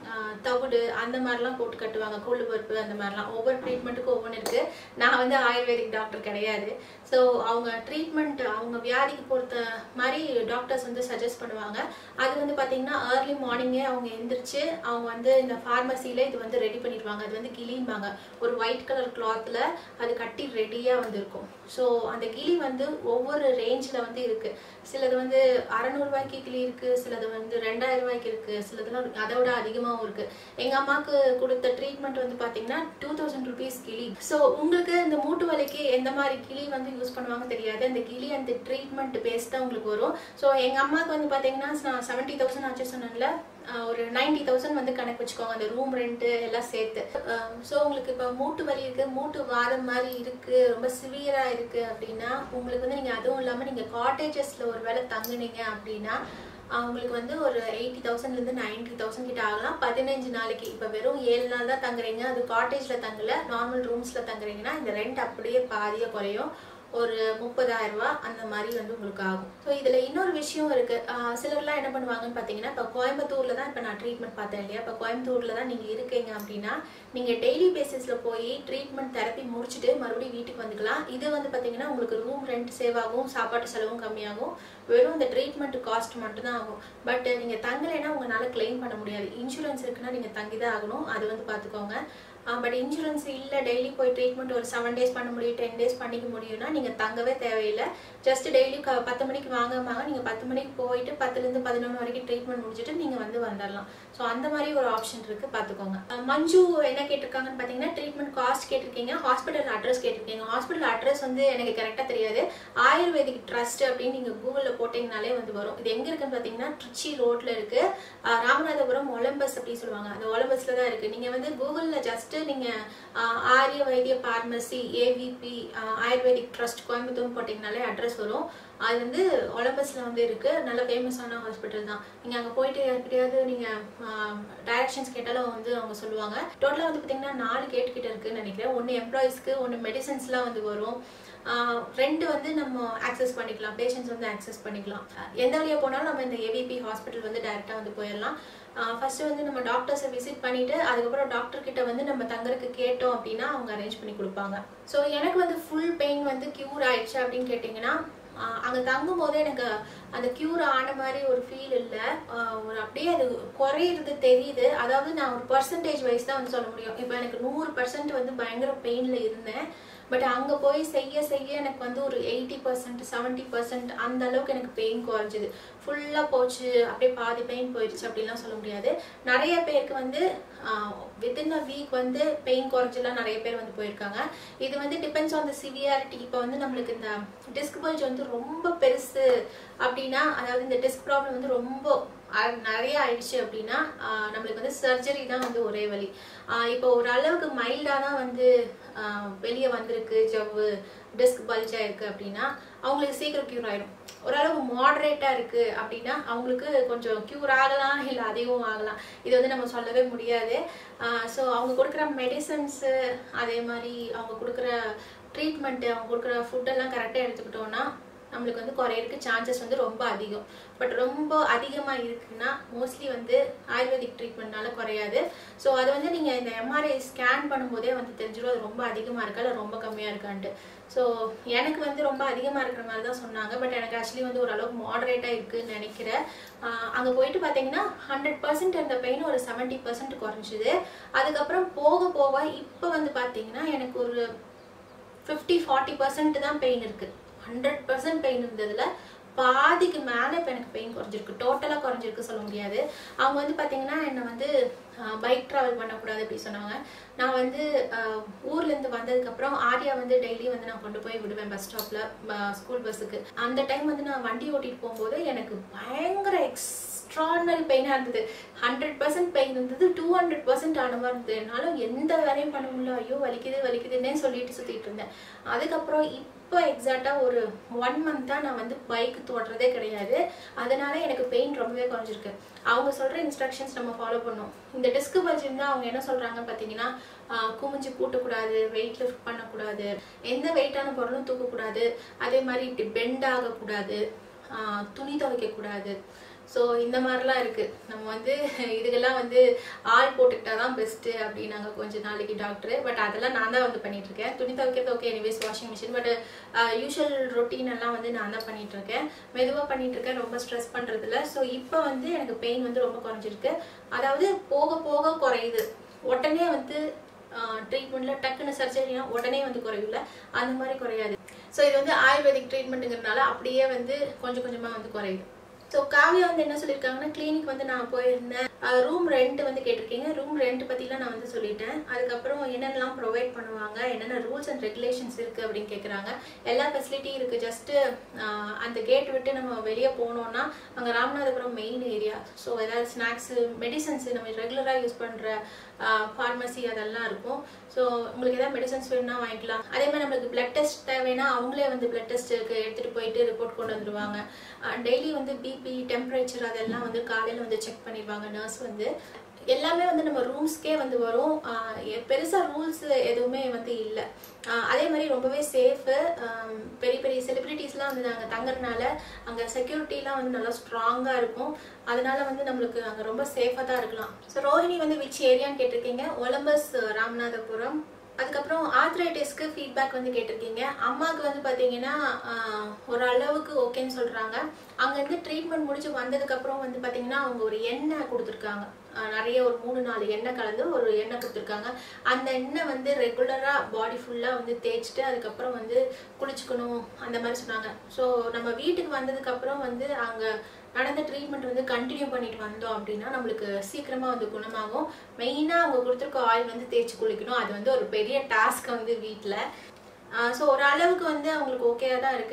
தவிடு அந்த மாதிரிலாம் போட்டு கட்டுவாங்க கொள்ளு பருப்பு அந்த மாதிரிலாம் ஒவ்வொரு ட்ரீட்மெண்ட்டுக்கும் ஒவ்வொன்று இருக்குது நான் வந்து ஆயுர்வேதிக் டாக்டர் கிடையாது ஸோ அவங்க ட்ரீட்மெண்ட் அவங்க வியாதிக்கு பொறுத்த மாதிரி டாக்டர்ஸ் வந்து சஜஸ்ட் பண்ணுவாங்க அது வந்து பார்த்தீங்கன்னா ஏர்லி மார்னிங்கே அவங்க எந்திரிச்சு அவங்க வந்து இந்த ஃபார்மசியில் இது வந்து ரெடி பண்ணிடுவாங்க அது வந்து கிளிம்பாங்க ஒரு ஒயிட் கலர் கிளாத்தில் அது கட்டி ரெடியாக வந்து இருக்கும் ஸோ அந்த கிளி வந்து ஒவ்வொரு ரேஞ்சில் வந்து இருக்குது சிலது வந்து அறநூறுவாய்க்கு கிளி இருக்குது சிலது வந்து ரெண்டாயிரம் ரூபாய்க்கு இருக்குது சிலதுலாம் அதை விட அதிகமாகவும் இருக்குது எங்கள் அம்மாவுக்கு கொடுத்த ட்ரீட்மெண்ட் வந்து பார்த்தீங்கன்னா டூ தௌசண்ட் ருபீஸ் கிளி ஸோ உங்களுக்கு இந்த மூட்டு வலிக்கு எந்த மாதிரி கிளி வந்து யூஸ் பண்ணுவாங்க தெரியாது அந்த கிளி அந்த ட்ரீட்மெண்ட் பேஸ் தான் உங்களுக்கு வரும் ஸோ எங்கள் அம்மாவுக்கு வந்து பார்த்தீங்கன்னா நான் செவன்ட்டி தௌசண்ட் ஆச்சு சொன்னேன்ல ஒரு நைன்டி தௌசண்ட் வந்து கணக்கு வச்சுக்கோங்க அந்த ரூம் ரெண்ட்டு எல்லாம் சேர்த்து ஸோ உங்களுக்கு இப்போ மூட்டு வலி இருக்குது மூட்டு வாதம் மாதிரி இருக்குது ரொம்ப சிவியராக இருக்குது அப்படின்னா உங்களுக்கு வந்து நீங்கள் அதுவும் இல்லாமல் நீங்கள் காட்டேஜஸில் ஒரு வேளை தங்குனீங்க அப்படின்னா அவங்களுக்கு வந்து ஒரு எயிட்டி தௌசண்ட்லேருந்து நைன்டி தௌசண்ட் கிட்ட ஆகலாம் பதினஞ்சு நாளைக்கு இப்போ வெறும் ஏழு நாள் தான் தங்குறீங்க அது காட்டேஜில் தங்கல நார்மல் ரூம்ஸில் தங்குறீங்கன்னா இந்த ரெண்ட் அப்படியே பாதியாக குறையும் ஒரு முப்பதாயிரம் ரூபா அந்த மாதிரி வந்து உங்களுக்கு ஆகும் ஸோ இதில் இன்னொரு விஷயம் இருக்கு சிலர்லாம் என்ன பண்ணுவாங்கன்னு பார்த்தீங்கன்னா இப்போ கோயம்புத்தூர்ல தான் இப்போ நான் ட்ரீட்மெண்ட் பார்த்தேன் இல்லையா இப்போ கோயம்புத்தூர்ல தான் நீங்கள் இருக்கீங்க அப்படின்னா நீங்கள் டெய்லி பேசிஸில் போய் ட்ரீட்மெண்ட் தெரப்பி முடிச்சுட்டு மறுபடியும் வீட்டுக்கு வந்துக்கலாம் இது வந்து பார்த்தீங்கன்னா உங்களுக்கு ரூம் ரெண்ட் சேவ் ஆகும் சாப்பாட்டு செலவும் கம்மியாகும் வெறும் இந்த ட்ரீட்மெண்ட் காஸ்ட் மட்டும் தான் ஆகும் பட் நீங்கள் தங்கலைன்னா உங்களால் கிளைம் பண்ண முடியாது இன்சூரன்ஸ் இருக்குன்னா நீங்கள் தங்கி தான் ஆகணும் அது வந்து பார்த்துக்கோங்க பட் இன்சூரன்ஸ் இல்லை டெய்லி போய் ட்ரீட்மெண்ட் ஒரு செவன் டேஸ் பண்ண முடியும் டென் டேஸ் பண்ணிக்க முடியும்னா நீங்கள் தங்கவே தேவையில்லை ஜஸ்ட் டெய்லி க பத்து மணிக்கு வாங்காம நீங்கள் பத்து மணிக்கு போயிட்டு பத்துலேருந்து பதினொன்று வரைக்கும் ட்ரீட்மெண்ட் முடிச்சுட்டு நீங்கள் வந்து வந்துடலாம் ஸோ அந்த மாதிரி ஒரு ஆப்ஷன் இருக்குது பார்த்துக்கோங்க மஞ்சு என்ன கேட்டிருக்காங்கன்னு பார்த்தீங்கன்னா ட்ரீட்மெண்ட் காஸ்ட் கேட்டிருக்கீங்க ஹாஸ்பிட்டல் அட்ரஸ் கேட்டிருக்கீங்க ஹாஸ்பிட்டல் அட்ரஸ் வந்து எனக்கு கரெக்டாக தெரியாது ஆயுர்வேதிக் ட்ரஸ்ட் அப்படின்னு நீங்கள் கூகுளில் போட்டிங்கனாலே வந்து வரும் இது எங்கே இருக்குன்னு பார்த்தீங்கன்னா ட்ரிச்சி ரோட்டில் இருக்குது ராமநாதபுரம் ஒலம்பஸ் அப்படின்னு சொல்லுவாங்க அந்த ஒலம்பஸில் தான் இருக்குது நீங்கள் வந்து கூகுளில் ஜஸ்ட் ஃபஸ்ட்டு நீங்கள் Arya Vaidya pharmacy A V P ayurvedic trust Coimbatore போட்டிங்கனாலே அட்ரஸ் வரும் அது வந்து ஒலம்பஸில் வந்து இருக்குது நல்ல ஃபேமஸான ஹாஸ்பிட்டல் தான் நீங்கள் அங்கே போயிட்டு யார்கிட்டயாவது நீங்கள் டைரக்ஷன்ஸ் கேட்டாலும் வந்து அவங்க சொல்லுவாங்க டோட்டலாக வந்து பார்த்தீங்கன்னா நாலு கேட் கிட்ட இருக்குன்னு நினைக்கிறேன் ஒன்று எம்ப்ளாயிஸ்க்கு ஒன்று மெடிசன்ஸ்லாம் வந்து வரும் ஆஹ் ரெண்டு வந்து நம்ம ஆக்சஸ் பண்ணிக்கலாம் பேஷண்ட்ஸ் வந்து ஆக்சஸ் பண்ணிக்கலாம் எந்த வழியாக போனாலும் நம்ம இந்த ஏவிபி ஹாஸ்பிட்டல் வந்து டைரெக்டாக வந்து போயிடலாம் ஃபர்ஸ்ட் வந்து நம்ம டாக்டர்ஸை விசிட் பண்ணிட்டு அதுக்கப்புறம் டாக்டர் கிட்ட வந்து நம்ம தங்கறதுக்கு கேட்டோம் அப்படின்னா அவங்க அரேஞ்ச் பண்ணி கொடுப்பாங்க ஸோ எனக்கு வந்து ஃபுல் பெயின் வந்து கியூர் ஆயிடுச்சு அப்படின்னு கேட்டிங்கன்னா ஆஹ் அங்க தங்கும் போதே எனக்கு அந்த கியூர் ஆன மாதிரி ஒரு ஃபீல் இல்லை ஒரு அப்படியே அது குறையிறது தெரியுது அதாவது நான் ஒரு பர்சன்டேஜ் வைஸ் தான் வந்து சொல்ல முடியும் இப்போ எனக்கு நூறு பர்சன்ட் வந்து பயங்கர பெயின்ல இருந்தேன் பட் அங்கே போய் செய்ய செய்ய எனக்கு வந்து ஒரு எயிட்டி பர்சன்ட் செவன்ட்டி பர்சன்ட் அந்த அளவுக்கு எனக்கு பெயின் குறைஞ்சிது ஃபுல்லாக போச்சு அப்படியே பாதி பெயின் போயிடுச்சு அப்படிலாம் சொல்ல முடியாது நிறைய பேருக்கு வந்து வித்தின் அ வீக் வந்து பெயின் குறைஞ்செல்லாம் நிறைய பேர் வந்து போயிருக்காங்க இது வந்து டிபெண்ட்ஸ் ஆன் த சிவியாரிட்டி இப்போ வந்து நம்மளுக்கு இந்த டிஸ்க் பல்ஜ் வந்து ரொம்ப பெருசு அப்படின்னா அதாவது இந்த டிஸ்க் ப்ராப்ளம் வந்து ரொம்ப அ- நிறைய ஆயிடுச்சு அப்படின்னா ஆஹ் நம்மளுக்கு வந்து சர்ஜரி தான் வந்து ஒரே வழி ஆஹ் இப்போ ஓரளவுக்கு மைல்டாக தான் வந்து வெளியே வந்திருக்கு ஜவ்வு டிஸ்க் பல்ஜா இருக்கு அப்படின்னா அவங்களுக்கு சீக்கிரம் க்யூர் ஆயிடும் ஓரளவு மாடரேட்டா இருக்கு அப்படின்னா அவங்களுக்கு கொஞ்சம் க்யூர் ஆகலாம் இல்லை அதிகம் ஆகலாம் இது வந்து நம்ம சொல்லவே முடியாது ஸோ அவங்க கொடுக்குற மெடிசன்ஸு அதே மாதிரி அவங்க கொடுக்குற ட்ரீட்மெண்ட்டு அவங்க கொடுக்குற ஃபுட்டெல்லாம் கரெக்டாக எடுத்துக்கிட்டோம்னா நம்மளுக்கு வந்து குறையறதுக்கு சான்சஸ் வந்து ரொம்ப அதிகம் பட் ரொம்ப அதிகமாக இருக்குன்னா மோஸ்ட்லி வந்து ஆயுர்வேதிக் ட்ரீட்மெண்ட்னால குறையாது ஸோ அது வந்து நீங்கள் இந்த எம்ஆர்ஐ ஸ்கேன் பண்ணும்போதே வந்து தெரிஞ்சிடும் அது ரொம்ப அதிகமாக இருக்கா இல்லை ரொம்ப கம்மியாக இருக்கான்ட்டு ஸோ எனக்கு வந்து ரொம்ப அதிகமாக இருக்கிற மாதிரி தான் சொன்னாங்க பட் எனக்கு ஆக்சுவலி வந்து ஓரளவுக்கு மாடரேட்டாக இருக்குன்னு நினைக்கிறேன் அங்கே போயிட்டு பார்த்தீங்கன்னா ஹண்ட்ரட் பர்சன்ட் இருந்த பெயின் ஒரு செவன்ட்டி பர்சன்ட் குறைஞ்சிது அதுக்கப்புறம் போக போக இப்போ வந்து பார்த்தீங்கன்னா எனக்கு ஒரு ஃபிஃப்டி ஃபார்ட்டி பர்சன்ட் தான் பெயின் இருக்கு ஹண்ட்ரட் பர்சன்ட் பெயின் இருந்ததுல பாதிக்கு மேலே இப்போ எனக்கு பெயின் குறைஞ்சிருக்கு டோட்டலாக குறைஞ்சிருக்கு சொல்ல முடியாது அவங்க வந்து பார்த்தீங்கன்னா என்னை வந்து பைக் ட்ராவல் பண்ணக்கூடாது அப்படி சொன்னாங்க நான் வந்து ஆஹ், ஊர்லேருந்து வந்ததுக்கப்புறம் ஆர்யா வந்து டெய்லி வந்து நான் கொண்டு போய் விடுவேன் பஸ் ஸ்டாப்பில் ஸ்கூல் பஸ்ஸுக்கு அந்த டைம் வந்து நான் வண்டி ஓட்டிட்டு போகும்போது எனக்கு பயங்கர எக்ஸ்ட்ரானரி பெயினாக இருந்தது ஹண்ட்ரட் பர்சன்ட் பெயின் இருந்தது டூ ஹண்ட்ரட் பர்சன்ட் ஆன மாதிரி இருந்தது என்னால எந்த வேலையும் பண்ண முடியல ஐயோ வலிக்குது வலிக்குதுன்னே சொல்லிட்டு சுற்றிட்டு இருந்தேன் அதுக்கப்புறம் இப்போ எக்ஸாக்டாக ஒரு ஒன் மந்த்தாக நான் வந்து பைக் தோட்டுறதே கிடையாது அதனால எனக்கு பெயின் ரொம்பவே குறைஞ்சிருக்கு அவங்க சொல்கிற இன்ஸ்ட்ரக்ஷன்ஸ் நம்ம ஃபாலோ பண்ணோம் இந்த டிஸ்க் வச்சிருந்தா அவங்க என்ன சொல்கிறாங்க பார்த்தீங்கன்னா ஆஹ், குமிஞ்சு கூட்டக்கூடாது வெயிட் லிஃப்ட் பண்ணக்கூடாது எந்த வெயிட்டான பொருளும் தூக்கக்கூடாது அதே மாதிரி இப்படி பெண்ட் ஆகக்கூடாது ஆஹ், துணி துவைக்கக்கூடாது ஸோ இந்த மாதிரிலாம் இருக்குது நம்ம வந்து இதுக்கெல்லாம் வந்து ஆள் போட்டுக்கிட்டா தான் பெஸ்ட்டு அப்படின்னாங்க கொஞ்ச நாளைக்கு டாக்டர் பட் அதெல்லாம் நான் தான் வந்து பண்ணிட்டு இருக்கேன் துணி துவைக்கிறது okay anyways washing machine but usual routine எல்லாம் வந்து நான் தான் பண்ணிட்டு இருக்கேன் மெதுவாக பண்ணிட்டு இருக்கேன் ரொம்ப ஸ்ட்ரெஸ் பண்ணுறதில்ல ஸோ இப்போ வந்து எனக்கு பெயின் வந்து ரொம்ப குறைஞ்சிருக்கு அதாவது போக போக குறையுது உடனே வந்து ட்ரீட்மெண்ட்ல டக்குன்னு சர்ஜரினா உடனே வந்து குறையும்ல அந்த மாதிரி குறையாது ஸோ இது வந்து ஆயுர்வேதிக் ட்ரீட்மெண்ட்டுங்கிறதுனால அப்படியே வந்து கொஞ்சம் கொஞ்சமாக வந்து குறையுது ஸோ காவியா வந்து என்ன சொல்லியிருக்காங்கன்னா கிளினிக் வந்து நான் போயிருந்தேன் ரூம் ரெண்ட் வந்து கேட்டிருக்கீங்க ரூம் ரெண்ட் பற்றிலாம் நான் வந்து சொல்லிட்டேன் அதுக்கப்புறம் என்னென்னலாம் ப்ரொவைட் பண்ணுவாங்க என்னென்ன ரூல்ஸ் அண்ட் ரெகுலேஷன்ஸ் இருக்குது அப்படின்னு கேட்குறாங்க எல்லா ஃபெசிலிட்டியும் இருக்குது ஜஸ்ட்டு அந்த கேட் விட்டு நம்ம வெளியே போனோம்னா அங்கே ராமநாதபுரம் மெயின் ஏரியா ஸோ ஏதாவது ஸ்நாக்ஸு மெடிசன்ஸ் நம்ம ரெகுலராக யூஸ் பண்ணுற ஃபார்மசி அதெல்லாம் இருக்கும் ஸோ உங்களுக்கு ஏதாவது மெடிசன்ஸ் வேணும்னா வாங்கிக்கலாம் அதே மாதிரி நம்மளுக்கு பிளட் டெஸ்ட் தேவைன்னா அவங்களே வந்து பிளட் டெஸ்ட்டுக்கு எடுத்துகிட்டு போயிட்டு ரிப்போர்ட் கொண்டு வந்துருவாங்க டெய்லி வந்து பிபி டெம்பரேச்சர் அதெல்லாம் வந்து காலையில் வந்து செக் பண்ணிடுவாங்க நர்ஸ் வந்து எல்லாமே வந்து நம்ம ரூம்ஸ்க்கே வந்து வரும் ஆஹ் எ- பெருசா ரூல்ஸ் எதுவுமே வந்து இல்லை அதே மாதிரி ரொம்பவே சேஃபு பெரிய பெரிய செலிபிரிட்டிஸ்லாம் வந்து நாங்கள் தங்குறதுனால அங்கே செக்யூரிட்டிலாம் வந்து நல்லா ஸ்ட்ராங்காக இருக்கும் அதனால வந்து நம்மளுக்கு அங்கே ரொம்ப சேஃபாக தான் இருக்கலாம் ஸோ ரோஹிணி வந்து விச் ஏரியான்னு கேட்டிருக்கீங்க ஒலம்பஸ் ராமநாதபுரம் அதுக்கப்புறம் ஆர்த்ரைட்டிஸ்க்கு ஃபீட்பேக் வந்து கேட்டிருக்கீங்க அம்மாவுக்கு வந்து பார்த்தீங்கன்னா ஆஹ், ஒரு அளவுக்கு ஓகேன்னு சொல்கிறாங்க அங்கேருந்து ட்ரீட்மெண்ட் முடிச்சு வந்ததுக்கப்புறம் வந்து பார்த்தீங்கன்னா அவங்க ஒரு எண்ணெய் கொடுத்துருக்காங்க ஆஹ், நிறைய ஒரு மூணு நாலு எண்ணெய் கலந்து ஒரு எண்ணெய் கொடுத்துருக்காங்க அந்த எண்ணெய் வந்து ரெகுலராக பாடி ஃபுல்லாக வந்து தேய்ச்சிட்டு அதுக்கப்புறம் வந்து குளிச்சுக்கணும் அந்த மாதிரி சொன்னாங்க ஸோ நம்ம வீட்டுக்கு வந்ததுக்கப்புறம் வந்து அங்கே நடந்த ட்ரீட்மெண்ட் வந்து கண்டினியூ பண்ணிட்டு வந்தோம் அப்படின்னா நம்மளுக்கு சீக்கிரமா வந்து குணமாகும் மெயினாக அவங்க கொடுத்துருக்க ஆயில் வந்து தேய்ச்சி குளிக்கணும் அது வந்து ஒரு பெரிய டாஸ்க் வந்து வீட்டில் ஸோ ஒரு அளவுக்கு வந்து அவங்களுக்கு ஓகேயா தான் இருக்கு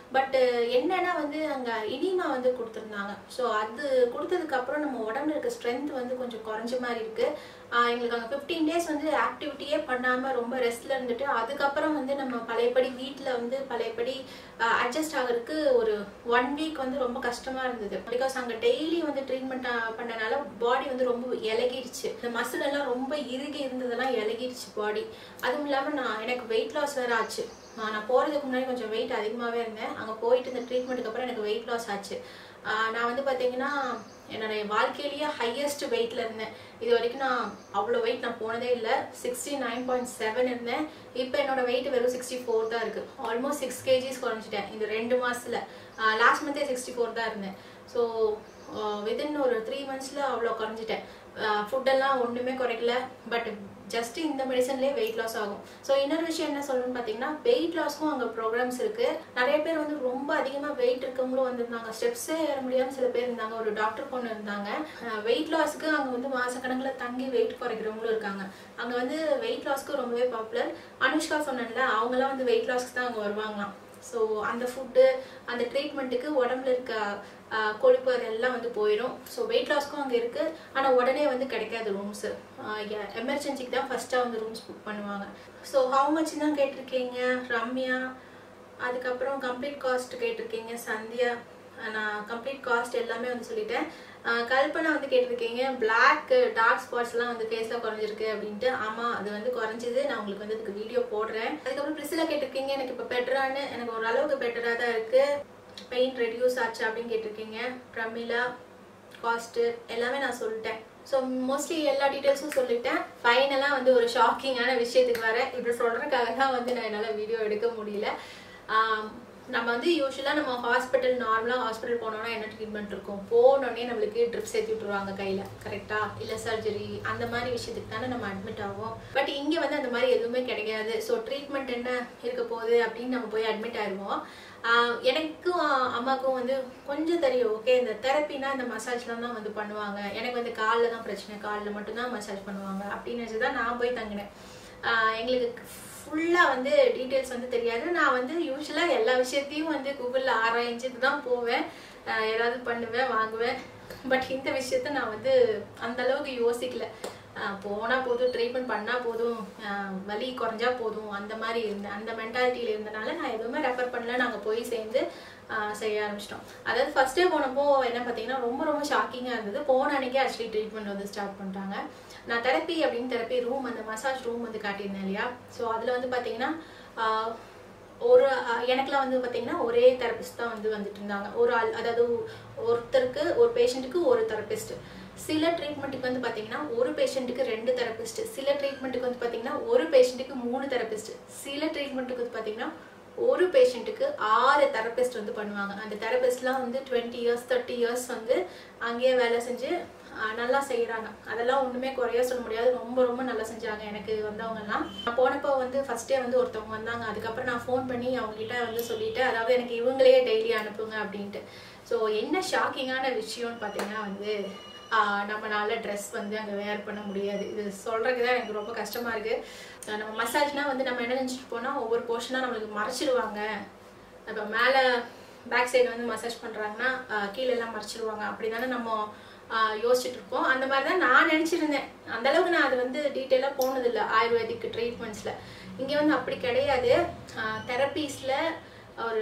பட் என்னன்னா வந்து அங்கே இனிமா வந்து கொடுத்துருந்தாங்க ஸோ அது கொடுத்ததுக்கு அப்புறம் நம்ம உடம்புல இருக்க ஸ்ட்ரென்த் வந்து கொஞ்சம் குறைஞ்ச மாதிரி இருக்கு ஆஹ் எங்களுக்கு அங்கே ஃபிஃப்டீன் டேஸ் வந்து ஆக்டிவிட்டியே பண்ணாமல் ரொம்ப ரெஸ்ட்ல இருந்துட்டு அதுக்கப்புறம் வந்து நம்ம பழையபடி வீட்டில் வந்து பழையபடி அட்ஜஸ்ட் ஆகிறதுக்கு ஒரு ஒன் வீக் வந்து ரொம்ப கஷ்டமா இருந்தது பிகாஸ் அங்கே டெய்லி வந்து ட்ரீட்மெண்ட் பண்ணனால பாடி வந்து ரொம்ப இலகிடுச்சு இந்த மசில் எல்லாம் ரொம்ப இறுகி இருந்ததெல்லாம் இலகிடுச்சு பாடி அதுவும் இல்லாமல் நான் எனக்கு வெயிட் லாஸ் வேற ஆச்சு ஆஹ் நான் போகிறதுக்கு முன்னாடி கொஞ்சம் வெயிட் அதிகமாகவே இருந்தேன் அங்கே போயிட்டு இந்த ட்ரீட்மெண்ட்டுக்கு அப்புறம் எனக்கு வெயிட் லாஸ் ஆச்சு ஆஹ் நான் வந்து பார்த்தீங்கன்னா என்னோட வாழ்க்கையிலேயே ஹையஸ்ட் வெயிட்ல இருந்தேன் இது வரைக்கும் நான் அவ்வளோ வெயிட் நான் போனதே இல்லை சிக்ஸ்டி நைன் பாயிண்ட் செவன் இருந்தேன் இப்போ என்னோட வெயிட் வெறும் சிக்ஸ்டி ஃபோர் தான் இருக்கு ஆல்மோஸ்ட் சிக்ஸ் கேஜிஸ் குறைஞ்சிட்டேன் இந்த ரெண்டு மாசத்துல லாஸ்ட் மந்தே சிக்ஸ்டி ஃபோர் தான் இருந்தேன் ஸோ வித்தின் ஒரு த்ரீ மந்த்ஸில் அவ்வளோ குறைஞ்சிட்டேன் ஃபுட்டெல்லாம் ஒன்றுமே குறைக்கல பட் ஜஸ்ட் இந்த மெடிசன்லேயே வெயிட் லாஸ் ஆகும் ஸோ இன்னொரு விஷயம் என்ன சொல்லணும்னு பார்த்தீங்கன்னா வெயிட் லாஸ்க்கும் அங்கே ப்ரோக்ராம்ஸ் இருக்கு நிறைய பேர் வந்து ரொம்ப அதிகமாக வெயிட் இருக்கவங்களும் வந்திருந்தாங்க ஸ்டெப்ஸே ஏற முடியாமல் சில பேர் இருந்தாங்க ஒரு டாக்டர் பொண்ணு இருந்தாங்க வெயிட் லாஸ்க்கு அங்கே வந்து மாசக்கணக்கில் தங்கி வெயிட் குறைக்கிறவங்களும் இருக்காங்க அங்கே வந்து வெயிட் லாஸ்க்கு ரொம்பவே பாப்புலர் அனுஷ்கா சொன்னேன்ல அவங்களாம் வந்து வெயிட் லாஸ்க்கு தான் அங்கே வருவாங்களாம் ஸோ அந்த ஃபுட்டு அந்த ட்ரீட்மெண்ட்டுக்கு உடம்புல இருக்க ஆஹ், கொழுப்பு அதெல்லாம் வந்து போயிடும் ஸோ வெயிட் லாஸ்க்கும் அங்கே இருக்குது ஆனால் உடனே வந்து கிடைக்காது ரூம்ஸு எமர்ஜென்சிக்கு தான் ஃபஸ்ட்டாக வந்து ரூம்ஸ் புக் பண்ணுவாங்க ஸோ ஹவு மச் தான் கேட்டிருக்கீங்க ரம்யா அதுக்கப்புறம் கம்ப்ளீட் காஸ்ட் கேட்டிருக்கீங்க சந்தியா ஆஹ் நான் கம்ப்ளீட் காஸ்ட் எல்லாமே வந்து சொல்லிட்டேன் ஆஹ் கல்பனா வந்து கேட்டிருக்கீங்க பிளாக் டார்க் ஸ்பாட்ஸ்லாம் வந்து ஃபேஸில் குறைஞ்சிருக்கு அப்படின்ட்டு ஆமாம் அது வந்து குறைஞ்சிது நான் உங்களுக்கு வந்து அதுக்கு வீடியோ போடுறேன் அதுக்கப்புறம் பிரிசிலா கேட்டிருக்கீங்க எனக்கு இப்போ பெட்டரானு எனக்கு ஓரளவுக்கு பெட்டராக தான் இருக்குது பெயின் ரெடியூஸ் ஆச்சு அப்படின்னு கேட்டிருக்கீங்க பிரமிளா காஸ்ட்டு எல்லாமே நான் சொல்லிட்டேன் ஸோ மோஸ்ட்லி எல்லா டீட்டெயில்ஸும் சொல்லிட்டேன் ஃபைனலாக வந்து ஒரு ஷாக்கிங்கான விஷயத்துக்கு வரேன் இப்படி சொல்கிறதுக்காக தான் வந்து நான் என்னால் வீடியோ எடுக்க முடியல ஆம், நம்ம வந்து யூஸ்வலாக நம்ம ஹாஸ்பிட்டல் நார்மலாக ஹாஸ்பிட்டல் போனோம்னா என்ன ட்ரீட்மெண்ட் இருக்கும் போனோடனே நம்மளுக்கு ட்ரிப்ஸ் ஏற்றி விட்டுருவாங்க கையில் கரெக்டாக இல்லை சர்ஜரி அந்த மாதிரி விஷயத்துக்கு தானே நம்ம அட்மிட் ஆகும் பட் இங்கே வந்து அந்த மாதிரி எதுவுமே கிடையாது ஸோ ட்ரீட்மெண்ட் என்ன இருக்க போகுது அப்படின்னு நம்ம போய் அட்மிட் ஆயிடுவோம் ஆஹ் எனக்கும் ஆஹ் அம்மாவுக்கும் வந்து கொஞ்சம் தெரியும் ஓகே இந்த தெரப்பினா இந்த மசாஜ்லாம் தான் வந்து பண்ணுவாங்க எனக்கு வந்து காலில் தான் பிரச்சனை காலில் மட்டும்தான் மசாஜ் பண்ணுவாங்க அப்படின்னு நினச்சி தான் நான் போய் தங்கினேன் ஆஹ் எங்களுக்கு ஃபுல்லாக வந்து டீட்டெயில்ஸ் வந்து தெரியாது நான் வந்து யூஸ்வலாக எல்லா விஷயத்தையும் வந்து கூகுளில் ஆராய்ஞ்சிட்டு தான் போவேன் ஆஹ் ஏதாவது பண்ணுவேன் வாங்குவேன் பட் இந்த விஷயத்த நான் வந்து அந்த அளவுக்கு யோசிக்கல ஆஹ் போனா போதும் ட்ரீட்மெண்ட் பண்ணா போதும் ஆஹ் வலி குறைஞ்சா போதும் அந்த மாதிரி இருந்தேன் அந்த மென்டாலிட்டியில இருந்தனால நான் எதுவுமே ரெஃபர் பண்ணல நாங்கள் போய் சேர்ந்து ஆஹ் செய்ய ஆரம்பிச்சிட்டோம் அதாவது ஃபர்ஸ்ட் டே போனப்போ என்ன பார்த்தீங்கன்னா ரொம்ப ரொம்ப ஷாக்கிங்காக இருந்தது போன அன்னைக்கே ஆக்சுவலி ட்ரீட்மெண்ட் வந்து ஸ்டார்ட் பண்ணிட்டாங்க நான் தெரப்பி அப்படின்னு தெரப்பி ரூம் அந்த மசாஜ் ரூம் வந்து காட்டியிருந்தேன் இல்லையா ஸோ அதில் வந்து பார்த்தீங்கன்னா ஆஹ் ஒரு அஹ், எனக்குலாம் வந்து பார்த்தீங்கன்னா ஒரே தெரபிஸ்ட் தான் வந்து வந்துட்டு இருந்தாங்க ஒரு ஆள் அதாவது ஒருத்தருக்கு ஒரு பேஷண்ட்டுக்கு ஒரு தெரபிஸ்ட் சில ட்ரீட்மெண்ட்டுக்கு வந்து பார்த்தீங்கன்னா ஒரு பேஷண்ட்டுக்கு ரெண்டு தெரபிஸ்ட் சில ட்ரீட்மெண்ட்டுக்கு வந்து பார்த்தீங்கன்னா ஒரு பேஷண்ட்டுக்கு மூணு தெரபிஸ்ட் சில ட்ரீட்மெண்ட்டுக்கு வந்து பார்த்தீங்கன்னா ஒரு பேஷண்ட்டுக்கு ஆறு தெரபிஸ்ட் வந்து பண்ணுவாங்க அந்த தெரபிஸ்ட்லாம் வந்து டுவெண்ட்டி இயர்ஸ் தேர்ட்டி இயர்ஸ் வந்து அங்கேயே வேலை செஞ்சு ஆஹ், நல்லா செய்கிறாங்க அதெல்லாம் ஒன்றுமே குறைய சொல்ல முடியாது ரொம்ப ரொம்ப நல்லா செஞ்சாங்க எனக்கு வந்தவங்கலாம் நான் போனப்போ வந்து ஃபர்ஸ்டே வந்து ஒருத்தவங்க வந்தாங்க அதுக்கப்புறம் நான் ஃபோன் பண்ணி அவங்ககிட்ட வந்து சொல்லிட்டு அதாவது எனக்கு இவங்களே டெய்லி அனுப்புங்க அப்படின்ட்டு ஸோ என்ன ஷாக்கிங்கான விஷயம்னு பார்த்தீங்கன்னா வந்து ஆஹ், நம்மளால ட்ரெஸ் வந்து அங்கே வேர் பண்ண முடியாது இது சொல்றதுக்கு தான் எனக்கு ரொம்ப கஷ்டமா இருக்கு ஆஹ் நம்ம மசாஜ்னா வந்து நம்ம என்ன நினச்சிட்டு போனால் ஒவ்வொரு போர்ஷனாக நம்மளுக்கு மறைச்சிடுவாங்க இப்போ மேலே பேக் சைடு வந்து மசாஜ் பண்ணுறாங்கன்னா கீழே எல்லாம் மறைச்சிடுவாங்க அப்படி தானே நம்ம ஆஹ், யோசிச்சுட்டு இருப்போம் அந்த மாதிரி தான் நான் நினச்சிருந்தேன் அந்த அளவுக்கு நான் அது வந்து டீட்டெயிலாக போனதில்லை ஆயுர்வேதிக் ட்ரீட்மெண்ட்ஸில் இங்கே வந்து அப்படி கிடையாது தெரப்பீஸில் ஒரு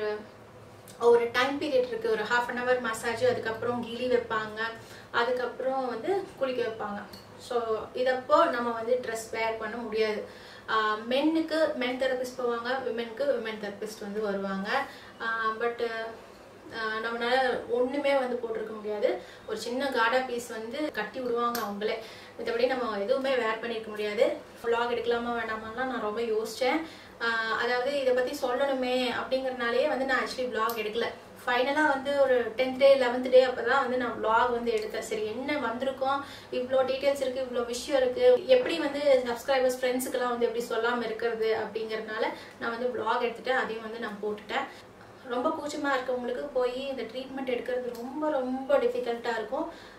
ஒரு டைம் பீரியட் இருக்கு ஒரு ஹாஃப் அன் ஹவர் மசாஜ் அதுக்கப்புறம் கிளி வைப்பாங்க அதுக்கப்புறம் வந்து குளிக்க வைப்பாங்க ஸோ இதப்போ நம்ம வந்து ட்ரெஸ் வேர் பண்ண முடியாது மென்னுக்கு மென் தெரபிஸ்ட் போவாங்க விமென்க்கு விமென் தெரபிஸ்ட் வந்து வருவாங்க பட் நம்மளால ஒண்ணுமே வந்து போட்டிருக்க முடியாது ஒரு சின்ன காடா பீஸ் வந்து கட்டி விடுவாங்க அவங்களே மற்றபடி நம்ம எதுவுமே வேர் பண்ணியிருக்க முடியாது vlog எடுக்கலாமா வேணாமான்லாம் நான் ரொம்ப யோசிச்சேன் ஆஹ் அதாவது இதை பத்தி சொல்லணுமே அப்படிங்கறதுனாலயே வந்து நான் ஆக்சுவலி vlog எடுக்கல ஃபைனலாக வந்து ஒரு டென்த் டே லெவன்த் டே அப்போ தான் வந்து நான் vlog வந்து எடுத்தேன் சரி என்ன வந்திருக்கோம் இவ்வளோ டீட்டெயில்ஸ் இருக்குது இவ்வளோ விஷயம் இருக்குது எப்படி வந்து சப்ஸ்கிரைபர்ஸ் ஃப்ரெண்ட்ஸுக்கெல்லாம் வந்து எப்படி சொல்லாமல் இருக்கிறது அப்படிங்கறதுனால நான் வந்து vlog எடுத்துட்டேன் அதையும் வந்து நான் போட்டுட்டேன் ரொம்ப கூச்சமாக இருக்கவங்களுக்கு போய் இந்த ட்ரீட்மெண்ட் எடுக்கிறது ரொம்ப ரொம்ப டிஃபிகல்ட்டாக இருக்கும்